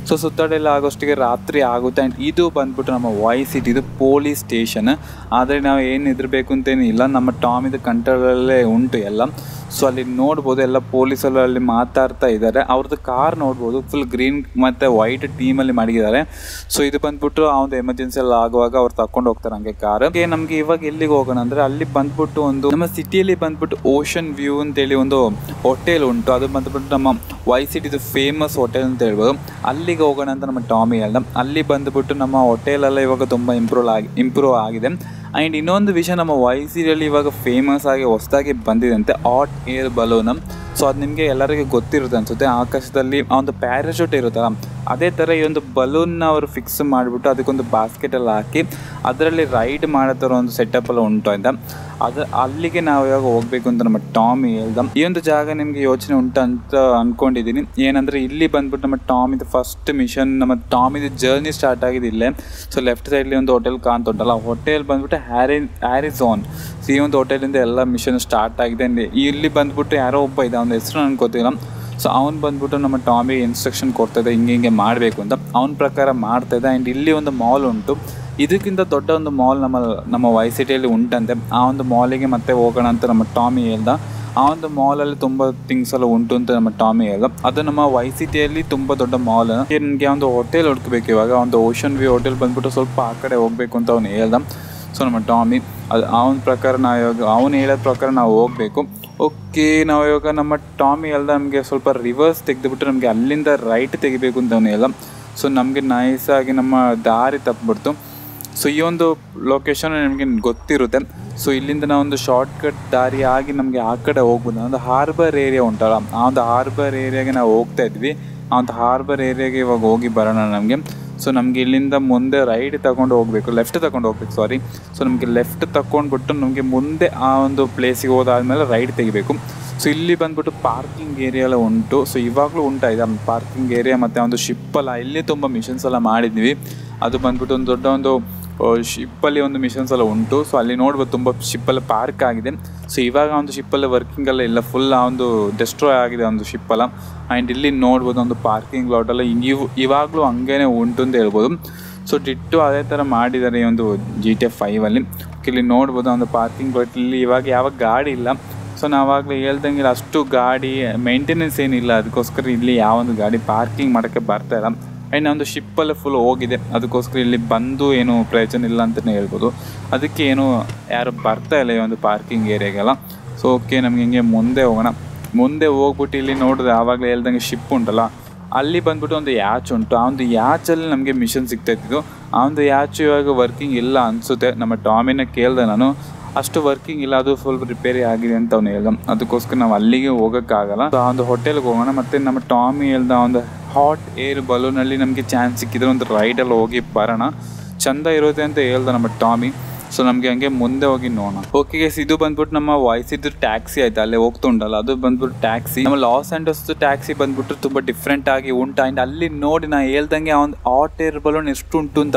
Speaker 1: ಸೊ ಸುತ್ತಾಡೆಲ್ಲ ಆಗೋಷ್ಟಿಗೆ ರಾತ್ರಿ ಆಗುತ್ತೆ ಆ್ಯಂಡ್ ಇದು ಬಂದ್ಬಿಟ್ಟು ನಮ್ಮ ವಾಯ್ಸ್ ಸಿಟಿ ಇದು ಪೊಲೀಸ್ ಸ್ಟೇಷನ್ ಆದರೆ ನಾವು ಏನು ಹೆದರ್ಬೇಕು ಅಂತೇನು ಇಲ್ಲ ನಮ್ಮ ಟಾಮಿದು ಕಂಟ್ರೋಲಲ್ಲೇ ಉಂಟು ಎಲ್ಲ ಸೊ ಅಲ್ಲಿ ನೋಡ್ಬೋದು ಎಲ್ಲ ಪೊಲೀಸರು ಅಲ್ಲಿ ಮಾತಾಡ್ತಾ ಇದ್ದಾರೆ ಅವ್ರದ್ದು ಕಾರ್ ನೋಡ್ಬೋದು ಫುಲ್ ಗ್ರೀನ್ ಮತ್ತು ವೈಟ್ ಟೀಮಲ್ಲಿ ಮಾಡಿದ್ದಾರೆ ಸೊ ಇದು ಬಂದ್ಬಿಟ್ಟು ಆ ಒಂದು ಎಮರ್ಜೆನ್ಸಿ ಎಲ್ಲ ಆಗುವಾಗ ಅವ್ರು ತಕೊಂಡು ಹೋಗ್ತಾರೆ ಹಂಗೆ ಕಾರ್ ನಮಗೆ ಇವಾಗ ಎಲ್ಲಿಗೆ ಹೋಗೋಣ ಅಂದರೆ ಅಲ್ಲಿ ಬಂದ್ಬಿಟ್ಟು ಒಂದು ನಮ್ಮ ಸಿಟಿಯಲ್ಲಿ ಬಂದ್ಬಿಟ್ಟು ಓಷನ್ ವ್ಯೂ ಅಂತೇಳಿ ಒಂದು ಹೋಟೆಲ್ ಉಂಟು ಅದು ಬಂದ್ಬಿಟ್ಟು ನಮ್ಮ ವೈ ಸಿಟಿದು ಫೇಮಸ್ ಹೋಟೆಲ್ ಅಂತ ಹೇಳ್ಬೋದು ಅಲ್ಲಿಗೆ ಹೋಗೋಣ ಅಂತ ನಮ್ಮ ಟಾಮಿ ಹೇಳ್ದ ಅಲ್ಲಿ ಬಂದ್ಬಿಟ್ಟು ನಮ್ಮ ಹೋಟೆಲೆಲ್ಲ ಇವಾಗ ತುಂಬ ಇಂಪ್ರೂವ್ ಆಗಿ ಇಂಪ್ರೂವ್ ಆಗಿದೆ ಆ್ಯಂಡ್ ಇನ್ನೊಂದು ವಿಷಯ ನಮ್ಮ ವೈ ಸಿಟಿಯಲ್ಲಿ ಇವಾಗ ಫೇಮಸ್ ಆಗಿ ಹೊಸದಾಗಿ ಬಂದಿದೆ ಆಟ್ ಏರ್ ಬಲೂನ್ ಸೊ ಅದು ನಿಮಗೆ ಎಲ್ಲರಿಗೂ ಗೊತ್ತಿರುತ್ತೆ ಅನ್ಸುತ್ತೆ ಆಕಾಶದಲ್ಲಿ ಆ ಒಂದು ಪ್ಯಾರಾಶೂಟ್ ಇರುತ್ತಲ್ಲ ಅದೇ ಥರ ಈ ಒಂದು ಬಲೂನ್ನ ಅವರು ಫಿಕ್ಸ್ ಮಾಡಿಬಿಟ್ಟು ಅದಕ್ಕೊಂದು ಬಾಸ್ಕೆಟಲ್ಲಿ ಹಾಕಿ ಅದರಲ್ಲಿ ರೈಡ್ ಮಾಡೋ ಥರ ಒಂದು ಸೆಟಪ್ ಎಲ್ಲ ಉಂಟು ಅಂತ ಅದು ಅಲ್ಲಿಗೆ ನಾವು ಇವಾಗ ಹೋಗ್ಬೇಕು ಅಂತ ನಮ್ಮ ಟಾಮಿ ಹೇಳ್ದ ಈ ಒಂದು ಜಾಗ ನಿಮಗೆ ಯೋಚನೆ ಉಂಟು ಅಂತ ಅನ್ಕೊಂಡಿದ್ದೀನಿ ಏನಂದರೆ ಇಲ್ಲಿ ಬಂದ್ಬಿಟ್ಟು ನಮ್ಮ ಟಾಮಿದು ಫಸ್ಟ್ ಮಿಷನ್ ನಮ್ಮ ಟಾಮಿದು ಜರ್ನಿ ಸ್ಟಾರ್ಟ್ ಆಗಿದೆ ಇಲ್ಲೇ ಸೊ ಲೆಫ್ಟ್ ಸೈಡ್ಲಿ ಒಂದು ಹೋಟೆಲ್ ಕಾಣ್ತಾ ಉಂಟಲ್ಲ ಹೋಟೆಲ್ ಬಂದ್ಬಿಟ್ಟು ಹ್ಯಾರಿ ಹ್ಯಾರಿಝಾನ್ ಸೊ ಈ ಒಂದು ಹೋಟೆಲಿಂದ ಎಲ್ಲ ಮಿಷನ್ ಸ್ಟಾರ್ಟ್ ಆಗಿದೆ ಇಲ್ಲಿ ಬಂದ್ಬಿಟ್ಟು ಯಾರೋ ಒಬ್ಬ ಇದೆ ಅವನ ಹೆಸರು ನನಗೆ ಗೊತ್ತಿಲ್ಲ ಸೊ ಅವ್ನು ಬಂದ್ಬಿಟ್ಟು ನಮ್ಮ ಟಾಮಿಗೆ ಇನ್ಸ್ಟ್ರಕ್ಷನ್ ಕೊಡ್ತಾ ಇದ್ದ ಹಿಂಗೆ ಹಿಂಗೆ ಮಾಡಬೇಕು ಅಂತ ಅವನ ಪ್ರಕಾರ ಮಾಡ್ತಾ ಇದ್ದ ಆ್ಯಂಡ್ ಇಲ್ಲಿ ಒಂದು ಮಾಲ್ ಉಂಟು ಇದಕ್ಕಿಂತ ದೊಡ್ಡ ಒಂದು ಮಾಲ್ ನಮ್ಮ ನಮ್ಮ ವೈ ಸಿಟಿಯಲ್ಲಿ ಉಂಟಂತೆ ಆ ಒಂದು ಮಾಲಿಗೆ ಮತ್ತೆ ಹೋಗೋಣ ಅಂತ ನಮ್ಮ ಟಾಮಿ ಹೇಳ್ದ ಆ ಒಂದು ಮಾಲಲ್ಲಿ ತುಂಬ ಥಿಂಗ್ಸ್ ಎಲ್ಲ ಉಂಟು ಅಂತ ನಮ್ಮ ಟಾಮಿ ಹೇಳ್ದ ಅದು ನಮ್ಮ ವೈ ಸಿಟಿಯಲ್ಲಿ ತುಂಬ ದೊಡ್ಡ ಮಾಲ್ ನನಗೆ ಒಂದು ಹೋಟೆಲ್ ಹುಡ್ಕಬೇಕು ಇವಾಗ ಒಂದು ಓಷನ್ ವ್ಯೂ ಹೋಟೆಲ್ ಬಂದ್ಬಿಟ್ಟು ಸ್ವಲ್ಪ ಆ ಕಡೆ ಹೋಗಬೇಕು ಅಂತ ಅವ್ನು ಹೇಳ್ದ ಸೊ ನಮ್ಮ ಟಾಮಿ ಅದು ಅವನ ಪ್ರಕಾರ ನಾವು ಇವಾಗ ಅವನು ಹೇಳೋ ಪ್ರಕಾರ ನಾವು ಹೋಗಬೇಕು ಓಕೆ ನಾವು ಇವಾಗ ನಮ್ಮ ಟಾಮಿ ಹೇಳ್ದ ನಮಗೆ ಸ್ವಲ್ಪ ರಿವರ್ಸ್ ತೆಗೆದುಬಿಟ್ಟು ನಮಗೆ ಅಲ್ಲಿಂದ ರೈಟ್ ತೆಗಿಬೇಕು ಅಂತ ಅವನು ಹೇಳ್ದ ಸೊ ನಮಗೆ ನೈಸಾಗಿ ನಮ್ಮ ದಾರಿ ತಪ್ಪಿಬಿಡ್ತು ಸೊ ಈ ಒಂದು ಲೊಕೇಶನ್ ನಿಮಗೆ ಗೊತ್ತಿರುತ್ತೆ ಸೊ ಇಲ್ಲಿಂದ ನಾವು ಒಂದು ಶಾರ್ಟ್ ಕಟ್ ದಾರಿ ಆಗಿ ನಮಗೆ ಆ ಕಡೆ ಹೋಗ್ಬೋದು ಒಂದು ಹಾರ್ಬರ್ ಏರಿಯಾ ಉಂಟಲ್ಲ ಆ ಒಂದು ಹಾರ್ಬರ್ ಏರಿಯಾಗೆ ನಾವು ಹೋಗ್ತಾ ಇದ್ವಿ ಆ ಒಂದು ಹಾರ್ಬರ್ ಏರಿಯಾಗೆ ಇವಾಗ ಹೋಗಿ ಬರೋಣ ನಮಗೆ ಸೊ ನಮಗೆ ಇಲ್ಲಿಂದ ಮುಂದೆ ರೈಟ್ ತಗೊಂಡು ಹೋಗಬೇಕು ಲೆಫ್ಟ್ ತಗೊಂಡು ಹೋಗ್ಬೇಕು ಸಾರಿ ಸೊ ನಮಗೆ ಲೆಫ್ಟ್ ತಗೊಂಡ್ಬಿಟ್ಟು ನಮಗೆ ಮುಂದೆ ಆ ಒಂದು ಪ್ಲೇಸಿಗೆ ಹೋದಾದ್ಮೇಲೆ ರೈಟ್ ತೆಗಿಬೇಕು ಸೊ ಇಲ್ಲಿ ಬಂದ್ಬಿಟ್ಟು ಪಾರ್ಕಿಂಗ್ ಏರಿಯಾ ಎಲ್ಲ ಉಂಟು ಸೊ ಇವಾಗಲೂ ಉಂಟಾಯಿದೆ ಪಾರ್ಕಿಂಗ್ ಏರಿಯಾ ಮತ್ತು ಒಂದು ಶಿಪ್ಪಲ್ಲ ಇಲ್ಲಿ ತುಂಬ ಮಿಷನ್ಸ್ ಎಲ್ಲ ಮಾಡಿದ್ವಿ ಅದು ಬಂದ್ಬಿಟ್ಟು ಒಂದು ದೊಡ್ಡ ಒಂದು ಶಿಪ್ಪಲ್ಲಿ ಒಂದು ಮಿಷನ್ಸ್ ಎಲ್ಲ ಉಂಟು ಸೊ ಅಲ್ಲಿ ನೋಡ್ಬೋದು ತುಂಬ ಶಿಪ್ಪಲ್ಲಿ ಪಾರ್ಕ್ ಆಗಿದೆ ಸೊ ಇವಾಗ ಒಂದು ಶಿಪ್ಪಲ್ಲಿ ವರ್ಕಿಂಗ್ ಎಲ್ಲ ಇಲ್ಲ ಫುಲ್ ಆ ಒಂದು ಡೆಸ್ಟ್ರಾಯ್ ಆಗಿದೆ ಒಂದು ಶಿಪ್ಪಲ್ಲ ಆ್ಯಂಡ್ ಇಲ್ಲಿ ನೋಡ್ಬೋದು ಒಂದು ಪಾರ್ಕಿಂಗ್ ಲಾಟ್ ಎಲ್ಲ ಇವು ಇವಾಗಲೂ ಹಂಗೇನೆ ಉಂಟು ಅಂತ ಹೇಳ್ಬೋದು ಸೊ ಡಿಟ್ಟು ಅದೇ ಥರ ಮಾಡಿದ್ದಾರೆ ಈ ಒಂದು ಜಿ ಟಿ ಎಫ್ ಫೈವಲ್ಲಿ ಇಲ್ಲಿ ನೋಡ್ಬೋದು ಒಂದು ಪಾರ್ಕಿಂಗ್ ಲಾಟ್ ಇಲ್ಲಿ ಇವಾಗ ಯಾವ ಗಾಡಿ ಇಲ್ಲ ಸೊ ನಾವಾಗಲೇ ಹೇಳ್ದಂಗೆ ಇಲ್ಲಿ ಅಷ್ಟು ಗಾಡಿ ಮೇಂಟೆನೆನ್ಸ್ ಏನಿಲ್ಲ ಅದಕ್ಕೋಸ್ಕರ ಇಲ್ಲಿ ಯಾವೊಂದು ಗಾಡಿ ಪಾರ್ಕಿಂಗ್ ಮಾಡೋಕ್ಕೆ ಬರ್ತಾ ಇಲ್ಲ ಆ್ಯಂಡ್ ಒಂದು ಶಿಪ್ಪಲ್ಲೇ ಫುಲ್ ಹೋಗಿದೆ ಅದಕ್ಕೋಸ್ಕರ ಇಲ್ಲಿ ಬಂದು ಏನು ಪ್ರಯೋಜನ ಇಲ್ಲ ಅಂತಲೇ ಹೇಳ್ಬೋದು ಅದಕ್ಕೆ ಏನು ಯಾರು ಬರ್ತಾ ಇಲ್ಲ ಈ ಒಂದು ಪಾರ್ಕಿಂಗ್ ಏರಿಯಾಗೆಲ್ಲ ಸೊ ಓಕೆ ನಮ್ಗೆ ಹಿಂಗೆ ಮುಂದೆ ಹೋಗೋಣ ಮುಂದೆ ಹೋಗ್ಬಿಟ್ಟು ಇಲ್ಲಿ ನೋಡಿದ್ರೆ ಆವಾಗಲೇ ಹೇಳ್ದಂಗೆ ಶಿಪ್ ಉಂಟಲ್ಲ ಅಲ್ಲಿ ಬಂದ್ಬಿಟ್ಟು ಒಂದು ಯಾಚ್ ಉಂಟು ಆ ಒಂದು ಯಾಚಲ್ಲಿ ನಮಗೆ ಮಿಷನ್ ಸಿಗ್ತಾ ಇದ್ದಿದ್ದು ಆ ಒಂದು ಯಾಚ್ ಇವಾಗ ವರ್ಕಿಂಗ್ ಇಲ್ಲ ಅನಿಸುತ್ತೆ ನಮ್ಮ ಟಾಮಿನ ಕೇಳಿದೆ ನಾನು ಅಷ್ಟು ವರ್ಕಿಂಗ್ ಇಲ್ಲ ಅದು ಫುಲ್ ರಿಪೇರಿ ಆಗಿದೆ ಅಂತ ಅವ್ನು ಹೇಳ್ದ ಅದಕ್ಕೋಸ್ಕರ ನಾವು ಅಲ್ಲಿಗೆ ಹೋಗೋಕ್ಕಾಗಲ್ಲ ಆ ಒಂದು ಹೋಟೆಲ್ಗೆ ಹೋಗೋಣ ಮತ್ತು ನಮ್ಮ ಟಾಮಿ ಹೇಳ್ದ ಒಂದು ಹಾಟ್ ಏರ್ ಬಲೂನಲ್ಲಿ ನಮಗೆ ಚಾನ್ಸ್ ಸಿಕ್ಕಿದ್ರೆ ಒಂದು ರೈಡಲ್ಲಿ ಹೋಗಿ ಬರೋಣ ಚಂದ ಇರುತ್ತೆ ಅಂತ ಹೇಳ್ದ ನಮ್ಮ ಟಾಮಿ ಸೊ ನಮಗೆ ಹಂಗೆ ಮುಂದೆ ಹೋಗಿ ನೋಡೋಣ ಓಕೆ ಗೈಸ್ ಇದು ಬಂದ್ಬಿಟ್ಟು ನಮ್ಮ ವಾಯ್ಸ್ ಇದ್ದು ಟ್ಯಾಕ್ಸಿ ಆಯ್ತು ಅಲ್ಲೇ ಹೋಗ್ತುಂಟಲ್ಲ ಅದು ಬಂದ್ಬಿಟ್ಟು ಟ್ಯಾಕ್ಸಿ ನಮ್ಮ ಲಾಸ್ ಆ್ಯಂಡಸ್ ಟ್ಯಾಕ್ಸಿ ಬಂದ್ಬಿಟ್ಟು ತುಂಬ ಡಿಫ್ರೆಂಟ್ ಆಗಿ ಉಂಟು ಆ್ಯಂಡ್ ಅಲ್ಲಿ ನೋಡಿ ನಾ ಹೇಳ್ದಂಗೆ ಆ ಒಂದು ಹಾಟ್ ಏರ್ ಬಲೂನ್ ಎಷ್ಟು ಉಂಟು ಅಂತ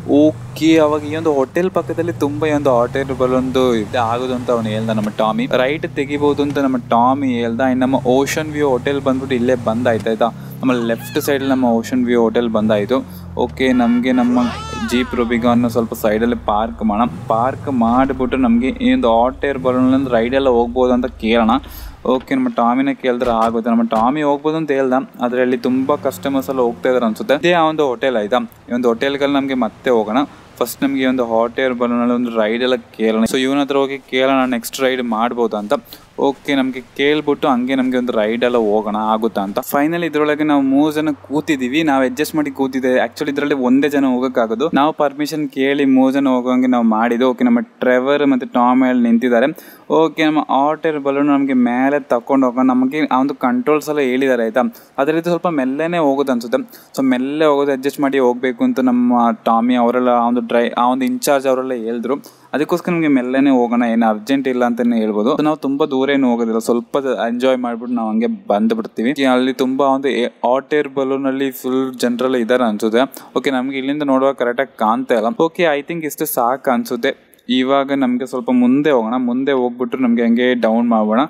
Speaker 1: ಓಕೆ ಅವಾಗ ಈ ಒಂದು ಹೋಟೆಲ್ ಪಕ್ಕದಲ್ಲಿ ತುಂಬ ಈ ಒಂದು ಹೋಟೆಲ್ ಬಲೊಂದು ಇದು ಆಗೋದು ಅಂತ ಅವನು ಹೇಳ್ದ ನಮ್ಮ ಟಾಮಿ ರೈಟ್ ತೆಗಿಬೋದು ಅಂತ ನಮ್ಮ ಟಾಮಿ ಹೇಳ್ದ ಆ್ಯಂಡ್ ನಮ್ಮ ಓಷನ್ ವ್ಯೂ ಹೋಟೆಲ್ ಬಂದ್ಬಿಟ್ಟು ಇಲ್ಲೇ ಬಂದಾಯ್ತು ಆಯ್ತಾ ನಮ್ಮ ಲೆಫ್ಟ್ ಸೈಡ್ ನಮ್ಮ ಓಷನ್ ವ್ಯೂ ಹೋಟೆಲ್ ಬಂದಾಯಿತು ಓಕೆ ನಮಗೆ ನಮ್ಮ ಜೀಪ್ ರುಬಿಗಾನ್ನ ಸ್ವಲ್ಪ ಸೈಡಲ್ಲಿ ಪಾರ್ಕ್ ಮಾಡೋಣ ಪಾರ್ಕ್ ಮಾಡಿಬಿಟ್ಟು ನಮಗೆ ಈ ಒಂದು ಹಾಟ್ ಏರ್ ಬಲೂನಲ್ಲಿ ರೈಡೆಲ್ಲ ಹೋಗ್ಬೋದು ಅಂತ ಕೇಳೋಣ ಓಕೆ ನಮ್ಮ ಟಾಮಿನ ಕೇಳಿದ್ರೆ ಆಗುತ್ತೆ ನಮ್ಮ ಟಾಮಿ ಹೋಗ್ಬೋದು ಅಂತ ಹೇಳ್ದ ಆದರೆ ಅಲ್ಲಿ ತುಂಬ ಕಸ್ಟಮರ್ಸ್ ಎಲ್ಲ ಹೋಗ್ತಾ ಇದಾರೆ ಅನ್ಸುತ್ತೆ ಇದೇ ಆ ಒಂದು ಹೋಟೆಲ್ ಆಯ್ತಾ ಈ ಒಂದು ಹೋಟೆಲ್ಗೆ ನಮಗೆ ಮತ್ತೆ ಹೋಗೋಣ ಫಸ್ಟ್ ನಮಗೆ ಒಂದು ಹಾಟ್ ಏರ್ ಬಲೂನಲ್ಲಿ ಒಂದು ರೈಡ್ ಎಲ್ಲ ಕೇಳೋಣ ಸೊ ಇವನ ಹತ್ರ ಹೋಗಿ ಕೇಳೋಣ ನೆಕ್ಸ್ಟ್ ರೈಡ್ ಮಾಡ್ಬೋದು ಅಂತ ಓಕೆ ನಮಗೆ ಕೇಳ್ಬಿಟ್ಟು ಹಂಗೆ ನಮಗೆ ಒಂದು ರೈಡ್ ಎಲ್ಲ ಹೋಗೋಣ ಆಗುತ್ತಾ ಅಂತ ಫೈನಲ್ ಇದ್ರೊಳಗೆ ನಾವು ಮೂರು ಜನ ಕೂತಿದ್ದೀವಿ ನಾವು ಅಡ್ಜಸ್ಟ್ ಮಾಡಿ ಕೂತಿದ್ದೇವೆ ಆಕ್ಚುಲಿ ಇದರಲ್ಲಿ ಒಂದೇ ಜನ ಹೋಗೋಕ್ಕಾಗೋದು ನಾವು ಪರ್ಮಿಷನ್ ಕೇಳಿ ಮೂರು ಜನ ಹೋಗೋಂಗೆ ನಾವು ಮಾಡಿದ್ದು ಓಕೆ ನಮ್ಮ ಟ್ರೆವರ್ ಮತ್ತು ಟಾಮ್ ಹೇಳಿ ನಿಂತಿದ್ದಾರೆ ಓಕೆ ನಮ್ಮ ಹಾಟ್ ಏರ್ ಬಲೂನ್ ನಮಗೆ ಮೇಲೆ ತಕೊಂಡು ಹೋಗೋಣ ನಮಗೆ ಆ ಒಂದು ಕಂಟ್ರೋಲ್ಸ್ ಎಲ್ಲ ಹೇಳಿದ್ದಾರೆ ಆಯಿತಾ ಅದರಿಂದ ಸ್ವಲ್ಪ ಮೆಲ್ಲನೆ ಹೋಗೋದು ಅನ್ಸುತ್ತೆ ಸೊ ಮೆಲ್ಲೆ ಹೋಗೋದು ಅಡ್ಜಸ್ಟ್ ಮಾಡಿ ಹೋಗಬೇಕು ಅಂತ ನಮ್ಮ ಟಾಮಿ ಅವರೆಲ್ಲ ಆ ಒಂದು ಡ್ರೈ ಆ ಒಂದು ಇನ್ಚಾರ್ಜ್ ಅವರೆಲ್ಲ ಹೇಳಿದ್ರು ಅದಕ್ಕೋಸ್ಕರ ನಮಗೆ ಮೆಲ್ಲನೆ ಹೋಗೋಣ ಏನು ಅರ್ಜೆಂಟ್ ಇಲ್ಲ ಅಂತಲೇ ಹೇಳ್ಬೋದು So, ನಾವು ತುಂಬ ದೂರ ಏನು ಹೋಗೋದಿಲ್ಲ ಸ್ವಲ್ಪ ಎಂಜಾಯ್ ಮಾಡ್ಬಿಟ್ಟು ನಾವು ಹಂಗೆ ಬಂದು ಬಿಡ್ತೀವಿ ಅಲ್ಲಿ ತುಂಬ ಒಂದು ಹಾಟ್ ಏರ್ ಬಲೂನಲ್ಲಿ ಫುಲ್ ಜನರೆಲ್ಲ ಇದ್ದಾರೆ ಅನ್ಸುತ್ತೆ ಓಕೆ ನಮ್ಗೆ ಇಲ್ಲಿಂದ ನೋಡುವಾಗ ಕರೆಕ್ಟಾಗಿ ಕಾಣ್ತಾ ಇಲ್ಲ ಓಕೆ ಐ ಥಿಂಕ್ ಇಷ್ಟು ಸಾಕು ಅನ್ಸುತ್ತೆ ಇವಾಗ ನಮಗೆ ಸ್ವಲ್ಪ ಮುಂದೆ ಹೋಗೋಣ ಮುಂದೆ ಹೋಗ್ಬಿಟ್ಟು ನಮಗೆ ಹಂಗೆ ಡೌನ್ ಮಾಡೋಣ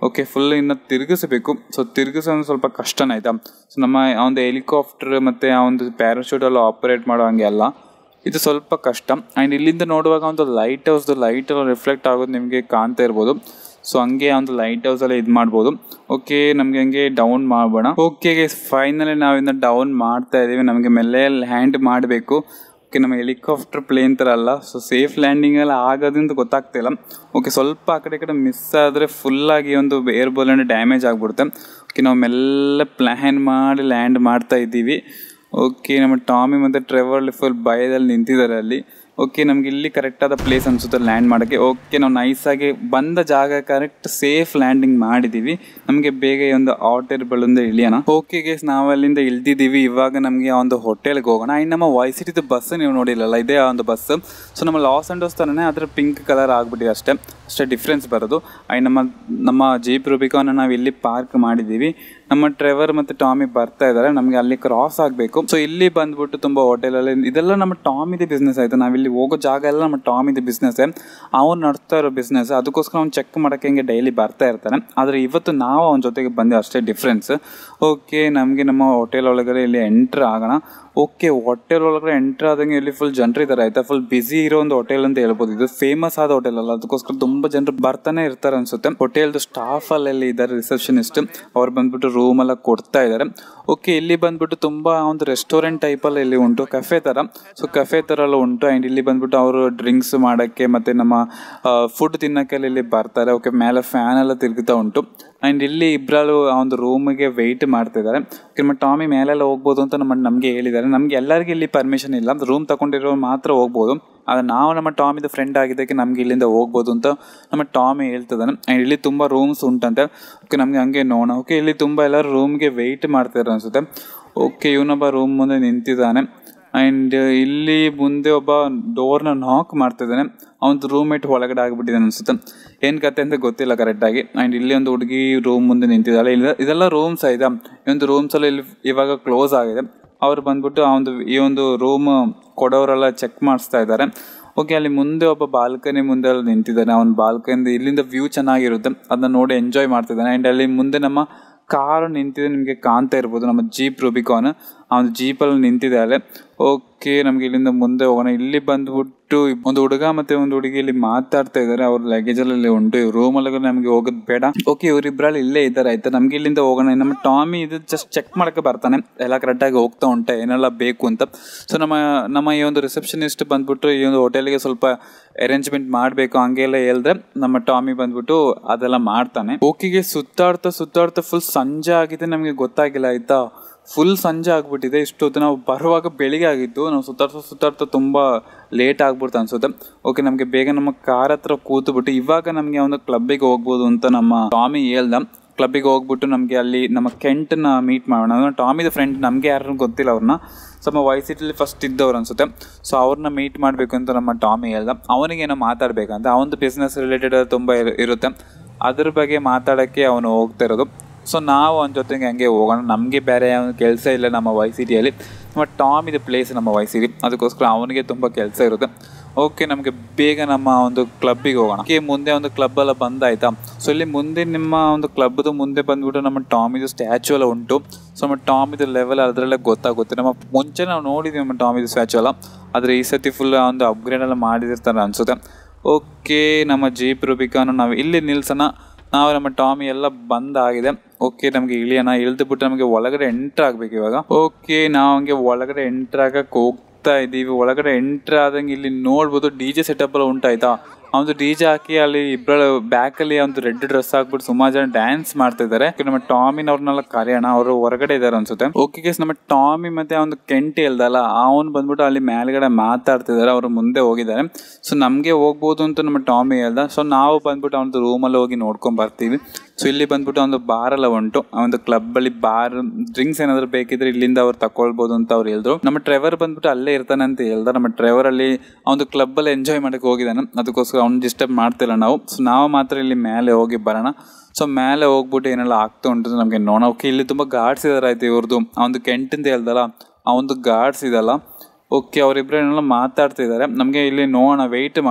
Speaker 1: ಓಕೆ ಫುಲ್ ಇನ್ನು ತಿರುಗಿಸಬೇಕು ಸೊ ತಿರುಗಿಸೋದು ಸ್ವಲ್ಪ ಕಷ್ಟನೇ ಆಯಿತಾ ಸೊ ನಮ್ಮ ಆ ಒಂದು ಹೆಲಿಕಾಪ್ಟರ್ ಮತ್ತು ಆ ಒಂದು ಪ್ಯಾರಾಶೂಟೆಲ್ಲ ಆಪರೇಟ್ ಮಾಡೋ ಹಂಗೆ ಅಲ್ಲ ಇದು ಸ್ವಲ್ಪ ಕಷ್ಟ ಆ್ಯಂಡ್ ಇಲ್ಲಿಂದ ನೋಡುವಾಗ ಒಂದು ಲೈಟ್ ಹೌಸ್ದು ಲೈಟ್ ಎಲ್ಲ ರಿಫ್ಲೆಕ್ಟ್ ಆಗೋದು ನಿಮಗೆ ಕಾಣ್ತಾ ಇರ್ಬೋದು ಸೊ ಹಂಗೆ ಒಂದು ಲೈಟ್ ಹೌಸಲ್ಲಿ ಇದು ಮಾಡ್ಬೋದು ಓಕೆ ನಮಗೆ ಹಂಗೆ ಡೌನ್ ಮಾಡೋಣ ಓಕೆ ಫೈನಲಿ ನಾವಿಂದ ಡೌನ್ ಮಾಡ್ತಾ ಇದ್ದೀವಿ ನಮಗೆ ಮೇಲೆ ಲ್ಯಾಂಡ್ ಮಾಡಬೇಕು ಓಕೆ ನಮ್ಮ ಹೆಲಿಕಾಪ್ಟರ್ ಪ್ಲೇನ್ ಥರ ಅಲ್ಲ ಸೊ ಸೇಫ್ ಲ್ಯಾಂಡಿಂಗ್ ಎಲ್ಲ ಆಗೋದ್ರಿಂದ ಗೊತ್ತಾಗ್ತಿಲ್ಲ ಓಕೆ ಸ್ವಲ್ಪ ಆ ಕಡೆ ಈ ಕಡೆ ಮಿಸ್ ಆದರೆ ಫುಲ್ಲಾಗಿ ಒಂದು ಏರ್ ಬಲೂನ್ ಡ್ಯಾಮೇಜ್ ಆಗಿಬಿಡುತ್ತೆ ಓಕೆ ನಾವು ಮೆಲ್ಲ ಪ್ಲ್ಯಾನ್ ಮಾಡಿ ಲ್ಯಾಂಡ್ ಮಾಡ್ತಾ ಇದ್ದೀವಿ ಓಕೆ ನಮ್ಮ ಟಾಮಿ ಮತ್ತು ಟ್ರೆವರ್ ಫುಲ್ ಭಯದಲ್ಲಿ ನಿಂತಿದ್ದಾರೆ ಅಲ್ಲಿ ಓಕೆ ನಮ್ಗೆ ಇಲ್ಲಿ ಕರೆಕ್ಟಾದ ಪ್ಲೇಸ್ ಅನಿಸುತ್ತೆ ಲ್ಯಾಂಡ್ ಮಾಡೋಕ್ಕೆ ಓಕೆ ನಾವು ನೈಸಾಗಿ ಬಂದ ಜಾಗ ಕರೆಕ್ಟ್ ಸೇಫ್ ಲ್ಯಾಂಡಿಂಗ್ ಮಾಡಿದ್ದೀವಿ ನಮಗೆ ಬೇಗ ಈ ಒಂದು ಆಟರ್ ಬಳಿಂದ ಇಳಿಯೋಣ ಓಕೆ ಗೇಸ್ ನಾವು ಅಲ್ಲಿಂದ ಇಳ್ದಿದ್ದೀವಿ ಇವಾಗ ನಮಗೆ ಆ ಒಂದು ಹೋಟೆಲ್ಗೆ ಹೋಗೋಣ ಆ್ಯಂಡ್ ನಮ್ಮ ವಾಯ್ಸ್ ಸಿಟಿದು ಬಸ್ ನೀವು ನೋಡಿಲ್ಲಲ್ಲ ಇದೇ ಆ ಒಂದು ಬಸ್ ಸೊ ನಮ್ಮ ಲಾಸ್ ಆ್ಯಂಡೋಸ್ ಥರನೇ ಅದರ ಪಿಂಕ್ ಕಲರ್ ಆಗಿಬಿಟ್ಟಿದೆ ಅಷ್ಟೇ ಅಷ್ಟೇ ಡಿಫ್ರೆನ್ಸ್ ಬರೋದು ಆ್ಯಂಡ್ ನಮ್ಮ ನಮ್ಮ ಜೀಪ್ ರೂಬಿಕಾನ ನಾವು ಇಲ್ಲಿ ಪಾರ್ಕ್ ಮಾಡಿದ್ದೀವಿ ನಮ್ಮ ಟ್ರೆವರ್ ಮತ್ತು ಟಾಮಿ ಬರ್ತಾ ಇದ್ದಾರೆ ನಮಗೆ ಅಲ್ಲಿ ಕ್ರಾಸ್ ಆಗಬೇಕು ಸೊ ಇಲ್ಲಿ ಬಂದ್ಬಿಟ್ಟು ತುಂಬ ಹೋಟೆಲಲ್ಲಿ ಇದೆಲ್ಲ ನಮ್ಮ ಟಾಮಿದೆ ಬಿಸ್ನೆಸ್ ಆಯಿತು ನಾವಿಲ್ಲಿ ಹೋಗೋ ಜಾಗ ಎಲ್ಲ ನಮ್ಮ ಟಾಮಿದೆ ಬಿಸ್ನೆಸ್ ಅವ್ನು ನಡೆಸ್ತಾ ಇರೋ ಬಿಸ್ನೆಸ್ ಅದಕ್ಕೋಸ್ಕರ ಅವ್ನು ಚೆಕ್ ಮಾಡೋಕ್ಕೆ ಹಿಂಗೆ ಡೈಲಿ ಬರ್ತಾ ಇರ್ತಾನೆ ಆದರೆ ಇವತ್ತು ನಾವು ಅವನ ಜೊತೆಗೆ ಬಂದೆ ಅಷ್ಟೇ ಡಿಫ್ರೆನ್ಸ್ ಓಕೆ ನಮಗೆ ನಮ್ಮ ಹೋಟೆಲ್ ಒಳಗಡೆ ಇಲ್ಲಿ ಎಂಟ್ರ್ ಆಗೋಣ ಓಕೆ ಹೋಟೆಲ್ ಒಳಗಡೆ ಎಂಟ್ರ್ ಆದಂಗೆ ಇಲ್ಲಿ ಫುಲ್ ಜನರು ಇದ್ದಾರೆ ಆಯ್ತಾ ಫುಲ್ ಬಿಸಿ ಇರೋ ಒಂದು ಹೋಟೆಲ್ ಅಂತ ಹೇಳ್ಬೋದು ಇದು ಫೇಮಸ್ ಆದ ಹೋಟೆಲ್ ಅಲ್ಲ ಅದಕ್ಕೋಸ್ಕರ ತುಂಬ ಜನರು ಬರ್ತಾನೆ ಇರ್ತಾರೆ ಅನ್ಸುತ್ತೆ ಹೋಟೆಲ್ದು ಸ್ಟಾಫ್ ಅಲ್ಲೆಲ್ಲ ಇದ್ದಾರೆ ರಿಸೆಪ್ಷನಿಸ್ಟ್ ಅವ್ರು ಬಂದ್ಬಿಟ್ಟು ರೂಮ್ ಎಲ್ಲ ಕೊಡ್ತಾ ಇದ್ದಾರೆ ಓಕೆ ಇಲ್ಲಿ ಬಂದ್ಬಿಟ್ಟು ತುಂಬ ಒಂದು ರೆಸ್ಟೋರೆಂಟ್ ಟೈಪಲ್ಲಿ ಇಲ್ಲಿ ಉಂಟು ಕಫೆ ಥರ ಸೊ ಕಫೆ ಥರ ಎಲ್ಲ ಉಂಟು ಆ್ಯಂಡ್ ಇಲ್ಲಿ ಬಂದ್ಬಿಟ್ಟು ಅವರು ಡ್ರಿಂಕ್ಸ್ ಮಾಡೋಕ್ಕೆ ಮತ್ತು ನಮ್ಮ ಫುಡ್ ತಿನ್ನೋಕ್ಕೆಲ್ಲ ಇಲ್ಲಿ ಬರ್ತಾರೆ ಓಕೆ ಮೇಲೆ ಫ್ಯಾನ್ ಎಲ್ಲ ತಿರುಗುತ್ತಾ ಉಂಟು ಆ್ಯಂಡ್ ಇಲ್ಲಿ ಇಬ್ಬರು ಆ ಒಂದು ರೂಮಿಗೆ ವೆಯ್ಟ್ ಮಾಡ್ತಿದ್ದಾರೆ ನಮ್ಮ ಟಾಮಿ ಮೇಲೆಲ್ಲ ಹೋಗ್ಬೋದು ಅಂತ ನಮ್ಮ ನಮಗೆ ಹೇಳಿದ್ದಾರೆ ನಮಗೆ ಎಲ್ಲರಿಗೂ ಇಲ್ಲಿ ಪರ್ಮಿಷನ್ ಇಲ್ಲ ರೂಮ್ ತಗೊಂಡಿರೋ ಮಾತ್ರ ಹೋಗ್ಬೋದು ಆದರೆ ನಾವು ನಮ್ಮ ಟಾಮಿದ ಫ್ರೆಂಡ್ ಆಗಿದ್ದಕ್ಕೆ ನಮ್ಗೆ ಇಲ್ಲಿಂದ ಹೋಗ್ಬೋದು ಅಂತ ನಮ್ಮ ಟಾಮಿ ಹೇಳ್ತಿದ್ದಾನೆ ಆ್ಯಂಡ್ ಇಲ್ಲಿ ತುಂಬ ರೂಮ್ಸ್ ಉಂಟಂತೆ ಓಕೆ ನಮಗೆ ಹಂಗೆ ನೋಡೋಣ ಓಕೆ ಇಲ್ಲಿ ತುಂಬ ಎಲ್ಲರೂ ರೂಮ್ಗೆ ವೆಯ್ಟ್ ಮಾಡ್ತಾರೆ ಅನಿಸುತ್ತೆ ಓಕೆ ಇವನೊಬ್ಬ ರೂಮ್ ಮುಂದೆ ನಿಂತಿದ್ದಾನೆ ಆ್ಯಂಡ್ ಇಲ್ಲಿ ಮುಂದೆ ಒಬ್ಬ ಡೋರ್ನ ನಾಕ್ ಮಾಡ್ತಿದ್ದಾನೆ ಅವನದು ರೂಮ್ಮೇಟ್ ಒಳಗಡೆ ಆಗಿಬಿಟ್ಟಿದ್ದಾನೆ ಅನಿಸುತ್ತೆ ಏನು ಕತೆ ಅಂತ ಗೊತ್ತಿಲ್ಲ ಕರೆಕ್ಟಾಗಿ ಆ್ಯಂಡ್ ಇಲ್ಲಿ ಒಂದು ಹುಡುಗಿ ರೂಮ್ ಮುಂದೆ ನಿಂತಿದ್ದಾಳೆ ಇಲ್ಲ ಇದೆಲ್ಲ ರೂಮ್ಸ್ ಆಯ್ತಾ ಈ ಒಂದು ರೂಮ್ಸಲ್ಲಿ ಇಲ್ಲಿ ಇವಾಗ ಕ್ಲೋಸ್ ಆಗಿದೆ ಅವ್ರು ಬಂದ್ಬಿಟ್ಟು ಆ ಒಂದು ಈ ಒಂದು ರೂಮ್ ಕೊಡೋರೆಲ್ಲ ಚೆಕ್ ಮಾಡಿಸ್ತಾ ಇದ್ದಾರೆ ಓಕೆ ಅಲ್ಲಿ ಮುಂದೆ ಒಬ್ಬ ಬಾಲ್ಕನಿ ಮುಂದೆ ಎಲ್ಲ ನಿಂತಿದ್ದಾನೆ ಅವನ ಬಾಲ್ಕನಿಂದ ಇಲ್ಲಿಂದ ವ್ಯೂ ಚೆನ್ನಾಗಿರುತ್ತೆ ಅದನ್ನ ನೋಡಿ ಎಂಜಾಯ್ ಮಾಡ್ತಿದ್ದಾನೆ ಆ್ಯಂಡ್ ಅಲ್ಲಿ ಮುಂದೆ ನಮ್ಮ ಕಾರು ನಿಂತಿದೆ ನಿಮಗೆ ಕಾಣ್ತಾ ಇರ್ಬೋದು ನಮ್ಮ ಜೀಪ್ ರೂಬಿಕಾನ್ ಆ ಒಂದು ಜೀಪಲ್ಲಿ ನಿಂತಿದೆ ಅಲ್ಲೇ ಓಕೆ ನಮಗೆ ಇಲ್ಲಿಂದ ಮುಂದೆ ಹೋಗೋಣ ಇಲ್ಲಿ ಬಂದ್ಬಿಟ್ಟು ಒಂದು ಹುಡುಗ ಮತ್ತೆ ಒಂದು ಹುಡುಗಿ ಇಲ್ಲಿ ಮಾತಾಡ್ತಾ ಇದ್ದಾರೆ ಅವ್ರ ಲಗೇಜ್ ಅಲ್ಲಿ ಉಂಟು ರೂಮ್ ಅಲ್ಲಿ ನಮಗೆ ಹೋಗೋದು ಬೇಡ ಓಕೆ ಇವರಿಬ್ರಲ್ಲಿ ಇಲ್ಲೇ ಇದ್ದಾರೆ ಆಯ್ತಾ ನಮ್ಗೆ ಇಲ್ಲಿಂದ ಹೋಗೋಣ ನಮ್ಮ ಟಾಮಿ ಇದು ಜಸ್ಟ್ ಚೆಕ್ ಮಾಡಕ್ಕೆ ಬರ್ತಾನೆ ಎಲ್ಲ ಕರೆಕ್ಟಾಗಿ ಹೋಗ್ತಾ ಉಂಟೆ ಏನೆಲ್ಲ ಬೇಕು ಅಂತ ಸೊ ನಮ್ಮ ನಮ್ಮ ಈ ಒಂದು ರಿಸೆಪ್ಷನಿಸ್ಟ್ ಬಂದ್ಬಿಟ್ಟು ಈ ಒಂದು ಹೋಟೆಲ್ಗೆ ಸ್ವಲ್ಪ ಅರೇಂಜ್ಮೆಂಟ್ ಮಾಡಬೇಕು ಹಂಗೆಲ್ಲ ಹೇಳಿದ್ರೆ ನಮ್ಮ ಟಾಮಿ ಬಂದ್ಬಿಟ್ಟು ಅದೆಲ್ಲ ಮಾಡ್ತಾನೆ ಓಕೆಗೆ ಸುತ್ತಾಡ್ತಾ ಸುತ್ತಾಡ್ತಾ ಫುಲ್ ಸಂಜೆ ಆಗಿದೆ ನಮಗೆ ಗೊತ್ತಾಗಿಲ್ಲ ಆಯ್ತಾ ಫುಲ್ ಸಂಜೆ ಆಗ್ಬಿಟ್ಟಿದೆ ಇಷ್ಟೊತ್ತು ನಾವು ಬರುವಾಗ ಬೆಳಿಗ್ಗೆ ಆಗಿತ್ತು ನಾವು ಸುತ್ತಾಡ್ತಾ ಸುತ್ತಾಡ್ತಾ ತುಂಬ ಲೇಟ್ ಆಗ್ಬಿಡ್ತು ಅನ್ಸುತ್ತೆ ಓಕೆ ನಮಗೆ ಬೇಗ ನಮ್ಮ ಕಾರ್ ಹತ್ರ ಕೂತ್ಬಿಟ್ಟು ಇವಾಗ ನಮಗೆ ಒಂದು ಕ್ಲಬ್ಬಿಗೆ ಹೋಗ್ಬೋದು ಅಂತ ನಮ್ಮ ಟಾಮಿ ಹೇಳ್ದ ಕ್ಲಬ್ಬಿಗೆ ಹೋಗ್ಬಿಟ್ಟು ನಮಗೆ ಅಲ್ಲಿ ನಮ್ಮ ಕೆಂಟ್ನ ಮೀಟ್ ಮಾಡೋಣ ಅಂದ್ರೆ ಟಾಮಿದ ಫ್ರೆಂಡ್ ನಮಗೆ ಯಾರು ಗೊತ್ತಿಲ್ಲ ಅವ್ರನ್ನ ಸೊ ನಮ್ಮ ವೈ ಸಿಟಿಲಿ ಫಸ್ಟ್ ಇದ್ದವ್ರು ಅನ್ಸುತ್ತೆ ಸೊ ಅವ್ರನ್ನ ಮೀಟ್ ಮಾಡಬೇಕು ಅಂತ ನಮ್ಮ ಟಾಮಿ ಹೇಳ್ದ ಅವನಿಗೇನೋ ಮಾತಾಡ್ಬೇಕಂತ ಅವನದು ಬಿಸ್ನೆಸ್ ರಿಲೇಟೆಡ್ ತುಂಬ ಇರು- ಇರುತ್ತೆ ಅದ್ರ ಬಗ್ಗೆ ಮಾತಾಡೋಕ್ಕೆ ಅವನು ಹೋಗ್ತಾ ಇರೋದು ಸೊ ನಾವು ಅವನ ಜೊತೆಗೆ ಹಂಗೆ ಹೋಗೋಣ ನಮಗೆ ಬೇರೆ ಯಾವ ಕೆಲಸ ಇಲ್ಲ ನಮ್ಮ ವೈ ಸಿಟಿಯಲ್ಲಿ ನಮ್ಮ ಟಾಮ್ ಇದೆ ಪ್ಲೇಸ್ ನಮ್ಮ ವೈ ಸಿಟಿ ಅದಕ್ಕೋಸ್ಕರ ಅವನಿಗೆ ತುಂಬ ಕೆಲಸ ಇರುತ್ತೆ ಓಕೆ ನಮಗೆ ಬೇಗ ನಮ್ಮ ಒಂದು ಕ್ಲಬ್ಬಿಗೆ ಹೋಗೋಣ ಓಕೆ ಮುಂದೆ ಒಂದು ಕ್ಲಬ್ ಎಲ್ಲ ಬಂದಾಯ್ತಾ ಸೊ ಇಲ್ಲಿ ಮುಂದೆ ನಿಮ್ಮ ಒಂದು ಕ್ಲಬ್ದು ಮುಂದೆ ಬಂದ್ಬಿಟ್ಟು ನಮ್ಮ ಟಾಮಿದು ಸ್ಟ್ಯಾಚು ಎಲ್ಲ ಉಂಟು ಸೊ ನಮ್ಮ ಟಾಮಿದು ಲೆವೆಲ್ ಅದರಲ್ಲೇ ಗೊತ್ತಾಗುತ್ತೆ ನಮ್ಮ ಮುಂಚೆ ನಾವು ನೋಡಿದ್ವಿ ನಮ್ಮ ಟಾಮಿದು ಸ್ಟ್ಯಾಚು ಎಲ್ಲ ಆದರೆ ಈ ಸತಿ ಫುಲ್ ಒಂದು ಅಪ್ಗ್ರೇಡ್ ಎಲ್ಲ ಮಾಡಿದಿರ್ತಾರೆ ಅನ್ಸುತ್ತೆ ಓಕೆ ನಮ್ಮ ಜೀಪ್ ರೂಬಿಕಾನು ನಾವು ಇಲ್ಲಿ ನಿಲ್ಸೋಣ ನಾವು ನಮ್ಮ ಟಾಮಿ ಎಲ್ಲ ಬಂದಾಗಿದೆ ಓಕೆ ನಮಗೆ ಇಳಿಯೋಣ ಇಳಿದು ಬಿಟ್ಟು ನಮಗೆ ಒಳಗಡೆ ಎಂಟ್ರ್ ಆಗ್ಬೇಕು ಇವಾಗ ಓಕೆ ನಾವು ಹಂಗೆ ಒಳಗಡೆ ಎಂಟ್ರ್ ಆಗಕ್ಕೆ ಹೋಗ್ತಾ ಇದ್ದೀವಿ ಒಳಗಡೆ ಎಂಟ್ರ್ ಆದಂಗೆ ಇಲ್ಲಿ ನೋಡ್ಬೋದು ಡಿ ಜೆ ಸೆಟಪ್ ಎಲ್ಲ ಉಂಟಾಯ್ತಾ ಅವನು ಡಿ ಜೆ ಹಾಕಿ ಅಲ್ಲಿ ಇಬ್ಬರ ಬ್ಯಾಕ್ ಅಲ್ಲಿ ಒಂದು ರೆಡ್ ಡ್ರೆಸ್ ಹಾಕ್ಬಿಟ್ಟು ಸುಮಾರು ಜನ ಡ್ಯಾನ್ಸ್ ಮಾಡ್ತಾ ಇದ್ದಾರೆ ನಮ್ಮ ಟಾಮಿನ ಅವ್ರನ್ನೆಲ್ಲ ಕರೆಯೋಣ ಅವರು ಹೊರಗಡೆ ಇದ್ದಾರೆ ಅನ್ಸುತ್ತೆ ಓಕೆ ಗೇಸ್ ನಮ್ಮ ಟಾಮಿ ಮತ್ತೆ ಒಂದು ಕೆಂಟಿ ಹೇಳ್ದಲ್ಲ ಅವನು ಬಂದ್ಬಿಟ್ಟು ಅಲ್ಲಿ ಮೇಲ್ಗಡೆ ಮಾತಾಡ್ತಿದ್ದಾರೆ ಅವರು ಮುಂದೆ ಹೋಗಿದ್ದಾರೆ ಸೊ ನಮಗೆ ಹೋಗ್ಬೋದು ಅಂತ ನಮ್ಮ ಟಾಮಿ ಹೇಳ್ದ ಸೊ ನಾವು ಬಂದ್ಬಿಟ್ಟು ಅವನದು ರೂಮಲ್ಲಿ ಹೋಗಿ ನೋಡ್ಕೊಂಡ್ ಬರ್ತೀವಿ ಸೊ ಇಲ್ಲಿ ಬಂದ್ಬಿಟ್ಟು ಒಂದು ಬಾರ್ ಎಲ್ಲ ಉಂಟು ಆ ಒಂದು ಕ್ಲಬ್ ಅಲ್ಲಿ ಬಾರ್ ಡ್ರಿಂಕ್ಸ್ ಏನಾದ್ರು ಬೇಕಿದ್ರೆ ಇಲ್ಲಿಂದ ಅವ್ರು ತಕೊಳ್ಬೋದು ಅಂತ ಅವ್ರು ಹೇಳಿದ್ರು ನಮ್ಮ ಡ್ರೈವರ್ ಬಂದ್ಬಿಟ್ಟು ಅಲ್ಲೇ ಇರ್ತಾನೆ ಅಂತ ಹೇಳ್ದ ನಮ್ಮ ಡ್ರೈವರ್ ಅಲ್ಲಿ ಆ ಒಂದು ಕ್ಲಬ್ ಅಲ್ಲಿ ಎಂಜಾಯ್ ಮಾಡಕ್ಕೆ ಹೋಗಿದ್ದಾನೆ ಅದಕ್ಕೋಸ್ಕರ ಅವ್ನು ಡಿಸ್ಟರ್ಬ್ ಮಾಡ್ತಿಲ್ಲ ನಾವು ಸೊ ನಾವು ಮಾತ್ರ ಇಲ್ಲಿ ಮೇಲೆ ಹೋಗಿ ಬರೋಣ ಸೊ ಮೇಲೆ ಹೋಗ್ಬಿಟ್ಟು ಏನೆಲ್ಲ ಆಗ್ತಾ ಉಂಟು ನಮಗೆ ನೋಡೋಣ ಓಕೆ ಇಲ್ಲಿ ತುಂಬ ಗಾರ್ಡ್ಸ್ ಇದಾರೆ ಆಯ್ತು ಇವ್ರದ್ದು ಆ ಒಂದು ಕೆಂಟಿಂದ ಹೇಳ್ದಲ್ಲ ಆ ಒಂದು ಗಾರ್ಡ್ಸ್ ಇದಲ್ಲ ಓಕೆ ಅವರಿಬ್ರು ಏನೆಲ್ಲ ಮಾತಾಡ್ತಿದ್ದಾರೆ ನಮಗೆ ಇಲ್ಲಿ ನೋಡೋಣ ವೆಯ್ಟ್ ಮಾಡೋಣ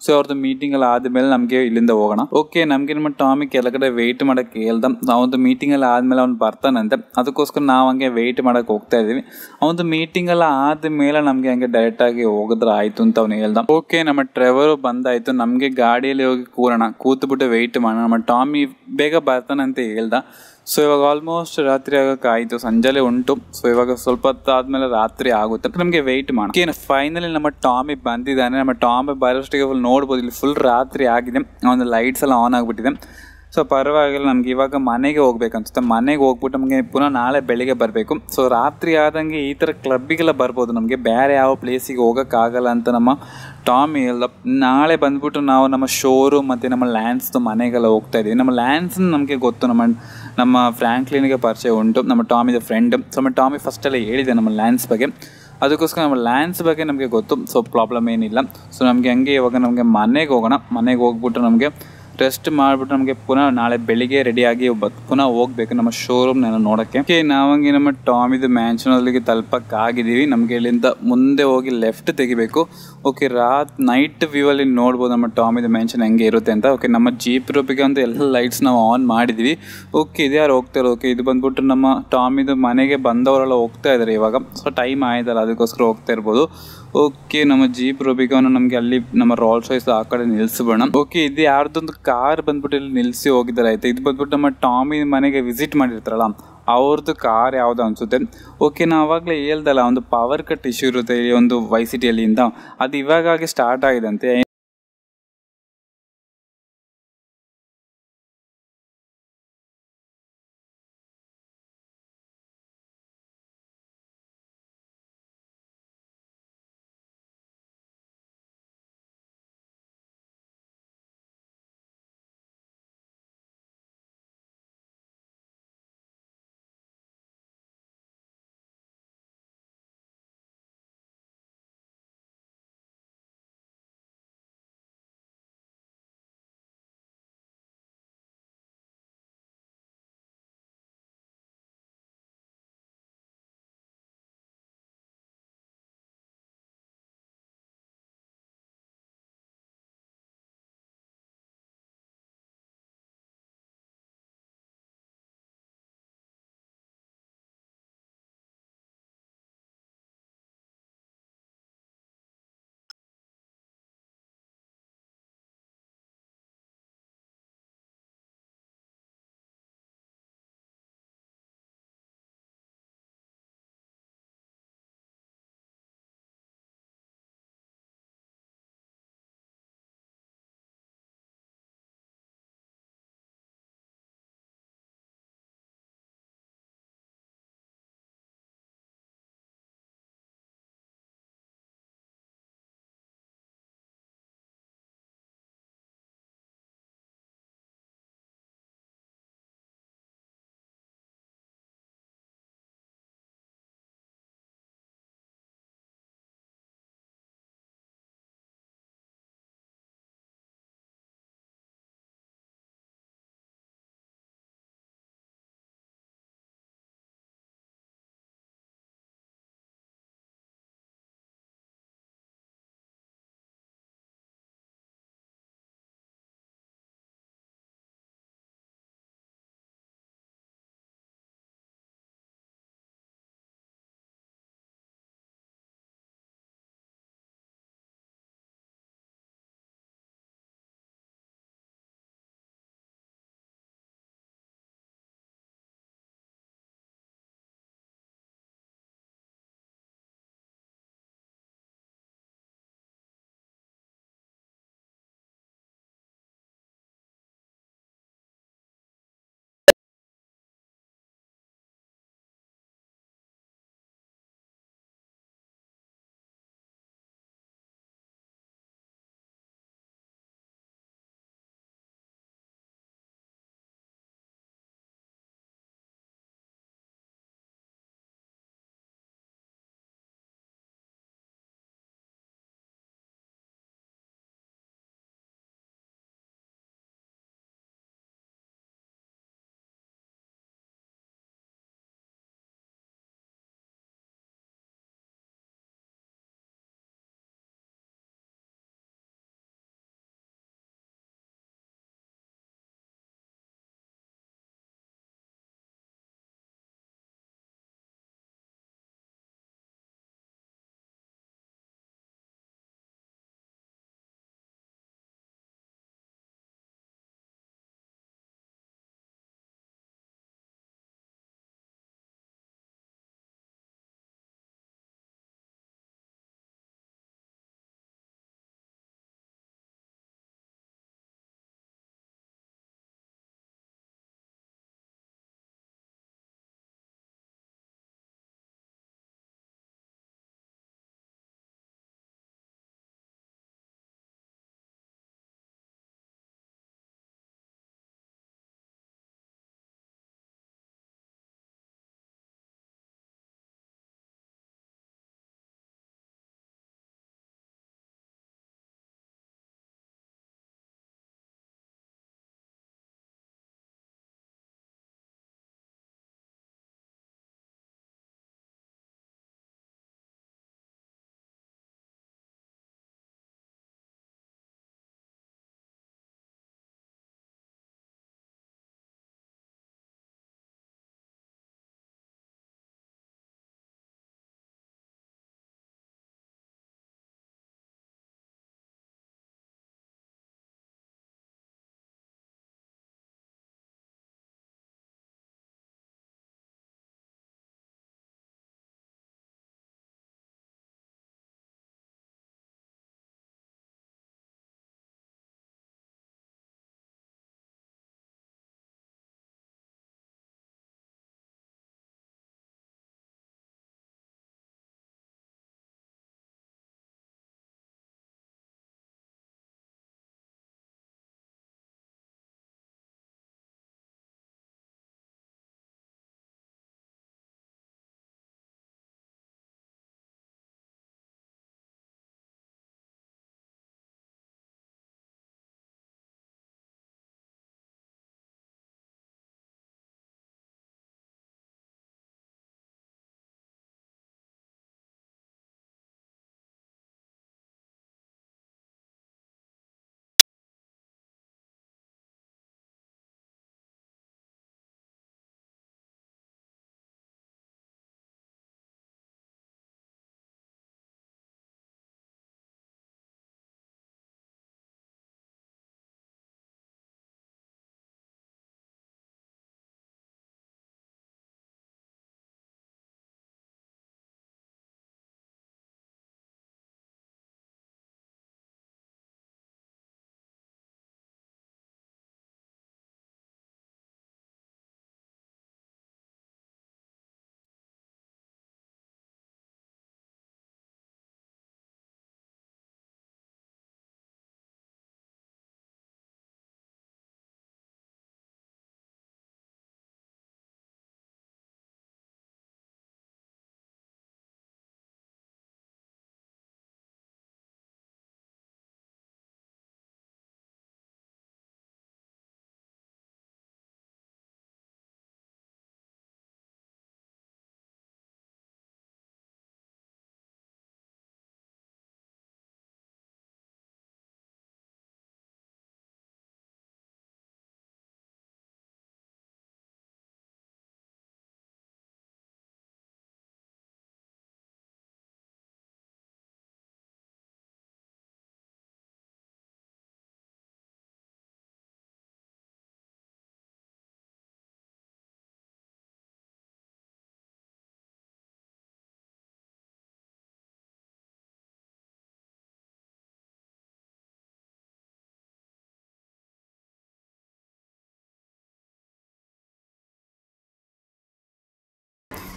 Speaker 1: ಸೊ ಅವ್ರದ್ದು ಮೀಟಿಂಗ್ ಎಲ್ಲ ಆದಮೇಲೆ ನಮಗೆ ಇಲ್ಲಿಂದ ಹೋಗೋಣ ಓಕೆ ನಮಗೆ ನಮ್ಮ ಟಾಮಿ ಕೆಳಗಡೆ ವೆಯ್ಟ್ ಮಾಡಕ್ಕೆ ಹೇಳ್ದ ಅವನದು ಮೀಟಿಂಗ್ ಎಲ್ಲ ಆದಮೇಲೆ ಅವ್ನು ಬರ್ತಾನಂತೆ ಅದಕ್ಕೋಸ್ಕರ ನಾವು ಹಂಗೆ ವೆಯ್ಟ್ ಮಾಡಕ್ಕೆ ಹೋಗ್ತಾ ಇದೀವಿ ಅವನದು ಮೀಟಿಂಗ್ ಎಲ್ಲ ಆದಮೇಲೆ ನಮಗೆ ಹಂಗೆ ಡೈರೆಕ್ಟ್ ಆಗಿ ಹೋಗಿದ್ರೆ ಆಯ್ತು ಅಂತ ಅವ್ನು ಹೇಳ್ದ ಓಕೆ ನಮ್ಮ ಡ್ರೈವರು ಬಂದಾಯ್ತು ನಮಗೆ ಗಾಡಿಯಲ್ಲಿ ಹೋಗಿ ಕೂರೋಣ ಕೂತ್ಬಿಟ್ಟು ವೆಯ್ಟ್ ಮಾಡೋಣ ನಮ್ಮ ಟಾಮಿ ಬೇಗ ಬರ್ತಾನಂತ ಹೇಳ್ದ ಸೊ ಇವಾಗ ಆಲ್ಮೋಸ್ಟ್ ರಾತ್ರಿ ಆಗಕ್ಕೆ ಆಯಿತು ಸಂಜೆಲೆ ಉಂಟು ಸೊ ಇವಾಗ ಸ್ವಲ್ಪ ಹೊತ್ತು ಆದ್ಮೇಲೆ ರಾತ್ರಿ ಆಗುತ್ತೆ ನಮಗೆ ವೆಯ್ಟ್ ಮಾಡೋಣ ಏನು ಫೈನಲಿ ನಮ್ಮ ಟಾಮಿ ಬಂದಿದ್ದಾನೆ ನಮ್ಮ ಟಾಮಿ ಬರೋಷ್ಟಿಗೆ ಫುಲ್ ನೋಡ್ಬೋದು ಇಲ್ಲಿ ಫುಲ್ ರಾತ್ರಿ ಆಗಿದೆ ಒಂದು ಲೈಟ್ಸ್ ಎಲ್ಲ ಆನ್ ಆಗಿಬಿಟ್ಟಿದೆ ಸೊ ಪರವಾಗಿಲ್ಲ ನಮ್ಗೆ ಇವಾಗ ಮನೆಗೆ ಹೋಗ್ಬೇಕು ಅನ್ಸುತ್ತೆ ಮನೆಗೆ ಹೋಗ್ಬಿಟ್ಟು ನಮಗೆ ಪುನಃ ನಾಳೆ ಬೆಳಿಗ್ಗೆ ಬರಬೇಕು ಸೊ ರಾತ್ರಿ ಆದಂಗೆ ಈ ಥರ ಕ್ಲಬ್ಬಿಗೆಲ್ಲ ಬರ್ಬೋದು ನಮಗೆ ಬೇರೆ ಯಾವ ಪ್ಲೇಸಿಗೆ ಹೋಗೋಕ್ಕಾಗಲ್ಲ ಅಂತ ನಮ್ಮ ಟಾಮಿ ಹೇಳ್ದ ನಾಳೆ ಬಂದ್ಬಿಟ್ಟು ನಾವು ನಮ್ಮ ಶೋರೂಮ್ ಮತ್ತು ನಮ್ಮ ಲ್ಯಾಂಡ್ಸ್ದು ಮನೆಗೆಲ್ಲ ಹೋಗ್ತಾ ಇದ್ದೀವಿ ನಮ್ಮ ಲ್ಯಾಂಡ್ಸ್ ನಮಗೆ ಗೊತ್ತು ನಮ್ಮ ನಮ್ಮ ಫ್ರ್ಯಾಂಕ್ಲಿನ್ಗೆ ಪರಿಚಯ ಉಂಟು ನಮ್ಮ ಟಾಮಿದ ಫ್ರೆಂಡ್ ಸೊ ನಮ್ಮ ಟಾಮಿ ಫಸ್ಟೆಲ್ಲ ಹೇಳಿದೆ ನಮ್ಮ ಲ್ಯಾಂಡ್ಸ್ ಬಗ್ಗೆ ಅದಕ್ಕೋಸ್ಕರ ನಮ್ಮ ಲ್ಯಾಂಡ್ಸ್ ಬಗ್ಗೆ ನಮಗೆ ಗೊತ್ತು ಸೊ ಪ್ರಾಬ್ಲಮ್ ಏನಿಲ್ಲ ಸೊ ನಮಗೆ ಹಂಗೆ ಇವಾಗ ನಮಗೆ ಮನೆಗೆ ಹೋಗೋಣ ಮನೆಗೆ ಹೋಗ್ಬಿಟ್ಟು ನಮಗೆ ರೆಸ್ಟ್ ಮಾಡಿಬಿಟ್ಟು ನಮಗೆ ಪುನಃ ನಾಳೆ ಬೆಳಿಗ್ಗೆ ರೆಡಿಯಾಗಿ ಪುನಃ ಹೋಗ್ಬೇಕು ನಮ್ಮ ಶೋರೂಮ್ ನೋಡೋಕ್ಕೆ ಓಕೆ ನಾವಂಗೆ ನಮ್ಮ ಟಾಮಿದು ಮ್ಯಾನ್ಷನಲ್ಲಿಗೆ ತಲುಪಕ್ಕಾಗಿದ್ದೀವಿ ನಮಗೆ ಇಲ್ಲಿಂದ ಮುಂದೆ ಹೋಗಿ ಲೆಫ್ಟ್ ತೆಗಿಬೇಕು ಓಕೆ ರಾತ್ ನೈಟ್ ವ್ಯೂ ಅಲ್ಲಿ ನೋಡ್ಬೋದು ನಮ್ಮ ಟಾಮಿದು ಮ್ಯಾನ್ಷನ್ ಹೆಂಗೆ ಇರುತ್ತೆ ಅಂತ ಓಕೆ ನಮ್ಮ ಜೀಪ್ ರೂಪಿಗೆ ಒಂದು ಎಲ್ಲ ಲೈಟ್ಸ್ ನಾವು ಆನ್ ಮಾಡಿದ್ವಿ ಓಕೆ ಇದು ಯಾರು ಹೋಗ್ತಾರೆ ಓಕೆ ಇದು ಬಂದ್ಬಿಟ್ಟು ನಮ್ಮ ಟಾಮಿದು ಮನೆಗೆ ಬಂದವರೆಲ್ಲ ಹೋಗ್ತಾ ಇದ್ದಾರೆ ಇವಾಗ ಸೊ ಟೈಮ್ ಆಯ್ತಲ್ಲ ಅದಕ್ಕೋಸ್ಕರ ಹೋಗ್ತಾ ಇರ್ಬೋದು ಓಕೆ ನಮ್ಮ ಜೀಪ್ ರೂಬಿಗವನ್ನ ನಮಗೆ ಅಲ್ಲಿ ನಮ್ಮ ರೋಲ್ಸ್ ರಾಯ್ಸ್ ಆ ಕಡೆ ನಿಲ್ಸ್ಬೋಣ ಓಕೆ ಇದು ಯಾರ್ದೊಂದು ಕಾರ್ ಬಂದ್ಬಿಟ್ಟು ಇಲ್ಲಿ ನಿಲ್ಸಿ ಹೋಗಿದ್ದಾರೆ ಆಯ್ತಾ ಇದು ಬಂದ್ಬಿಟ್ಟು ನಮ್ಮ ಟಾಮಿ ಮನೆಗೆ ವಿಸಿಟ್ ಮಾಡಿರ್ತಾರಲ್ಲ ಅವ್ರದ್ದು ಕಾರ್ ಯಾವ್ದು ಅನ್ಸುತ್ತೆ ಓಕೆ ನಾವು ಅವಾಗಲೇ ಹೇಳ್ದಲ್ಲ ಒಂದು ಪವರ್ ಕಟ್ ಇಶ್ಯೂ ಇರುತ್ತೆ ಈ ಒಂದು ವೈ ಸಿಟಿಯಲ್ಲಿಂದ ಅದು ಇವಾಗಾಗಿ ಸ್ಟಾರ್ಟ್ ಆಗಿದೆ ಅಂತೆ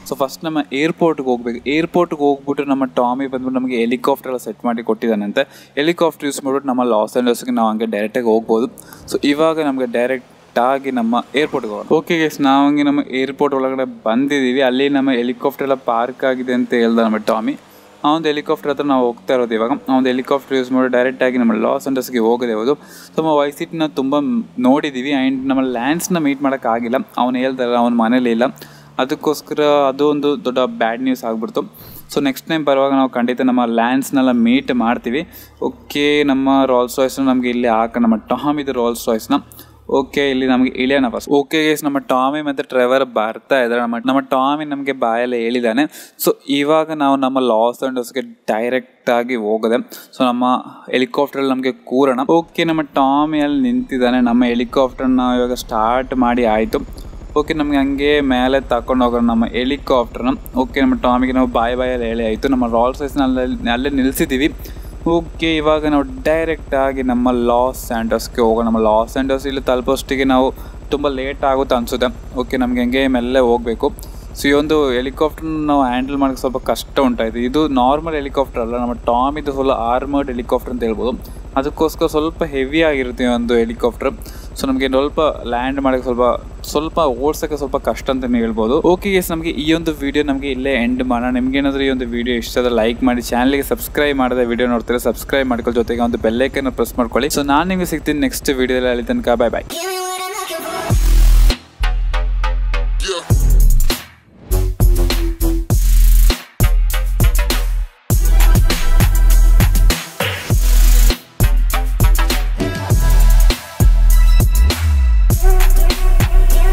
Speaker 1: ಸೊ ಫಸ್ಟ್ ನಮ್ಮ ಏರ್ಪೋರ್ಟ್ಗೆ ಹೋಗ್ಬೇಕು ಏರ್ಪೋರ್ಟ್ಗೆ ಹೋಗ್ಬಿಟ್ಟು ನಮ್ಮ ಟಾಮಿ ಬಂದ್ಬಿಟ್ಟು ನಮಗೆ ಹೆಲಿಕಾಪ್ಟರ್ ಎಲ್ಲ ಸೆಟ್ ಮಾಡಿ ಕೊಟ್ಟಿದ್ದಾನಂತೆ ಹೆಲಿಕಾಪ್ಟರ್ ಯೂಸ್ ಮಾಡ್ಬಿಟ್ಟು ನಮ್ಮ ಲಾಸ್ ಆ್ಯಂಡಲ್ಸ್ಗೆ ನಾವು ಹಂಗೆ ಡೈರೆಕ್ಟಾಗಿ ಹೋಗ್ಬೋದು ಸೊ ಇವಾಗ ನಮಗೆ ಡೈರೆಕ್ಟ್ ಆಗಿ ನಮ್ಮ ಏರ್ಪೋರ್ಟ್ಗೆ ಹೋಗೋಣ ಓಕೆ ಗೆಸ್ ನಾವು ಹಂಗೆ ನಮ್ಮ ಏರ್ಪೋರ್ಟ್ ಒಳಗಡೆ ಬಂದಿದ್ದೀವಿ ಅಲ್ಲಿ ನಮ್ಮ ಹೆಲಿಕಾಪ್ಟರ್ ಎಲ್ಲ ಪಾರ್ಕ್ ಆಗಿದೆ ಅಂತ ಹೇಳ್ದ ನಮ್ಮ ಟಾಮಿ ಆ ಒಂದು ಹೆಲಿಕಾಪ್ಟರ್ ಹತ್ರ ನಾವು ಹೋಗ್ತಾ ಇರೋದು ಇವಾಗ ಆ ಒಂದು ಹೆಲಿಕಾಪ್ಟರ್ ಯೂಸ್ ಮಾಡಿ ಡೈರೆಕ್ಟಾಗಿ ನಮ್ಮ ಲಾಸ್ ಆ್ಯಂಡಲ್ಸ್ಗೆ ಹೋಗದೆ ಹೋದು ಸೊ ನಮ್ಮ ವೈಸಿಟ್ನ ತುಂಬ ನೋಡಿದ್ದೀವಿ ಆ್ಯಂಡ್ ನಮ್ಮ ಲ್ಯಾಂಡ್ಸ್ನ ಮೀಟ್ ಮಾಡೋಕ್ಕಾಗಿಲ್ಲ ಅವ್ನು ಹೇಳ್ತಾರೆ ಅವ್ನ ಮನೇಲಿ ಇಲ್ಲ ಅದಕ್ಕೋಸ್ಕರ ಅದು ಒಂದು ದೊಡ್ಡ ಬ್ಯಾಡ್ ನ್ಯೂಸ್ ಆಗಿಬಿಡ್ತು ಸೊ ನೆಕ್ಸ್ಟ್ ಟೈಮ್ ಬರುವಾಗ ನಾವು ಖಂಡಿತ ನಮ್ಮ ಲ್ಯಾಂಡ್ಸ್ನೆಲ್ಲ ಮೀಟ್ ಮಾಡ್ತೀವಿ ಓಕೆ ನಮ್ಮ ರೋಲ್ಸ್ ರಾಯ್ಸ್ನ ನಮಗೆ ಇಲ್ಲಿ ಹಾಕ ನಮ್ಮ ಟಾಮ್ ಇದು ರೋಲ್ಸ್ ರಾಯ್ಸ್ನ ಓಕೆ ಇಲ್ಲಿ ನಮಗೆ ಇಳಿಯೋಣ ಫಸ್ಟ್ ಓಕೆ ಗೇಸ್ ನಮ್ಮ ಟಾಮಿ ಮತ್ತು ಡ್ರೈವರ್ ಬರ್ತಾ ಇದ್ದಾರೆ ನಮ್ಮ ನಮ್ಮ ಟಾಮಿ ನಮಗೆ ಬಾಯಲ್ಲಿ ಹೇಳಿದ್ದಾನೆ ಸೊ ಇವಾಗ ನಾವು ನಮ್ಮ ಲಾಸ್ ಆ್ಯಂಡಲ್ಸ್ಗೆ ಡೈರೆಕ್ಟ್ ಆಗಿ ಹೋಗದೆ ಸೊ ನಮ್ಮ ಹೆಲಿಕಾಪ್ಟರಲ್ಲಿ ನಮಗೆ ಕೂರೋಣ ಓಕೆ ನಮ್ಮ ಟಾಮಿ ಅಲ್ಲಿ ನಿಂತಿದ್ದಾನೆ ನಮ್ಮ ಹೆಲಿಕಾಪ್ಟರ್ನ ಇವಾಗ ಸ್ಟಾರ್ಟ್ ಮಾಡಿ ಆಯಿತು ಓಕೆ ನಮಗೆ ಹಂಗೆ ಮೇಲೆ ತಗೊಂಡು ಹೋಗೋಣ ನಮ್ಮ ಹೆಲಿಕಾಪ್ಟರ್ನ ಓಕೆ ನಮ್ಮ ಟಾಮಿಗೆ ನಾವು ಬಾಯ್ ಬಾಯಲ್ಲಿ ಹೇಳಿ ಆಯಿತು ನಮ್ಮ ರಾಲ್ಸ್ ರೈಸ್ನ ಅಲ್ಲೇ ಅಲ್ಲೇ ನಿಲ್ಲಿಸಿದ್ದೀವಿ ಓಕೆ ಇವಾಗ ನಾವು ಡೈರೆಕ್ಟ್ ಆಗಿ ನಮ್ಮ ಲಾಸ್ ಸ್ಯಾಂಡರ್ಸ್ಗೆ ಹೋಗೋಣ ನಮ್ಮ ಲಾಸ್ ಸ್ಯಾಂಡರ್ಸ್ ಇಲ್ಲಿ ತಲುಪೋಷ್ಟಿಗೆ ನಾವು ತುಂಬ ಲೇಟ್ ಆಗುತ್ತೆ ಅನಿಸುತ್ತೆ ಓಕೆ ನಮಗೆ ಹಂಗೆ ಮೆಲ್ಲೆ ಹೋಗಬೇಕು ಸೊ ಈ ಒಂದು ಹೆಲಿಕಾಪ್ಟರ್ನ ನಾವು ಹ್ಯಾಂಡಲ್ ಮಾಡೋಕ್ಕೆ ಸ್ವಲ್ಪ ಕಷ್ಟ ಉಂಟಾಯಿತು ಇದು ನಾರ್ಮಲ್ ಹೆಲಿಕಾಪ್ಟರ್ ಅಲ್ಲ ನಮ್ಮ ಟಾಮ್ ಇದು ಸ್ವಲ್ಪ ಆರ್ಮರ್ಡ್ ಹೆಲಿಕಾಪ್ಟರ್ ಅಂತ ಹೇಳ್ಬೋದು ಅದಕ್ಕೋಸ್ಕರ ಸ್ವಲ್ಪ ಹೆವಿ ಆಗಿರುತ್ತೆ ಈ ಒಂದು ಹೆಲಿಕಾಪ್ಟರ್ ಸೊ ನಮಗೆ ಸ್ವಲ್ಪ ಲ್ಯಾಂಡ್ ಮಾಡೋಕ್ಕೆ ಸ್ವಲ್ಪ ಸ್ವಲ್ಪ ಓಡ್ಸೋಕ್ಕೆ ಸ್ವಲ್ಪ ಕಷ್ಟ ಅಂತಲೇ ಹೇಳ್ಬೋದು ಓಕೆ ಎಸ್ ನಮಗೆ ಈ ಒಂದು ವಿಡಿಯೋ ನಮಗೆ ಇಲ್ಲೇ ಎಂಡ್ ಮಾಡೋಣ ನಿಮ್ಗೆ ಏನಾದರೂ ಈ ಒಂದು ವಿಡಿಯೋ ಇಷ್ಟ ಆದರೆ ಲೈಕ್ ಮಾಡಿ ಚಾನಲ್ಗೆ ಸಬ್ಸ್ಕ್ರೈಬ್ ಮಾಡಿದ ವಿಡಿಯೋ ನೋಡ್ತಾರೆ ಸಬ್ಸ್ಕ್ರೈಬ್ ಮಾಡ್ಕೊಳ್ಳೋ ಜೊತೆಗೆ ಒಂದು ಬೆಲ್ಲೈಕನ್ನು ಪ್ರೆಸ್ ಮಾಡ್ಕೊಳ್ಳಿ ಸೊ ನಾನು ನಿಮಗೆ ಸಿಗ್ತೀನಿ ನೆಕ್ಸ್ಟ್ ವಿಡಿಯೋದಲ್ಲಿ ಅಲ್ಲಿ ತನಕ ಬಾಯ್ ಬಾಯ್
Speaker 2: Give me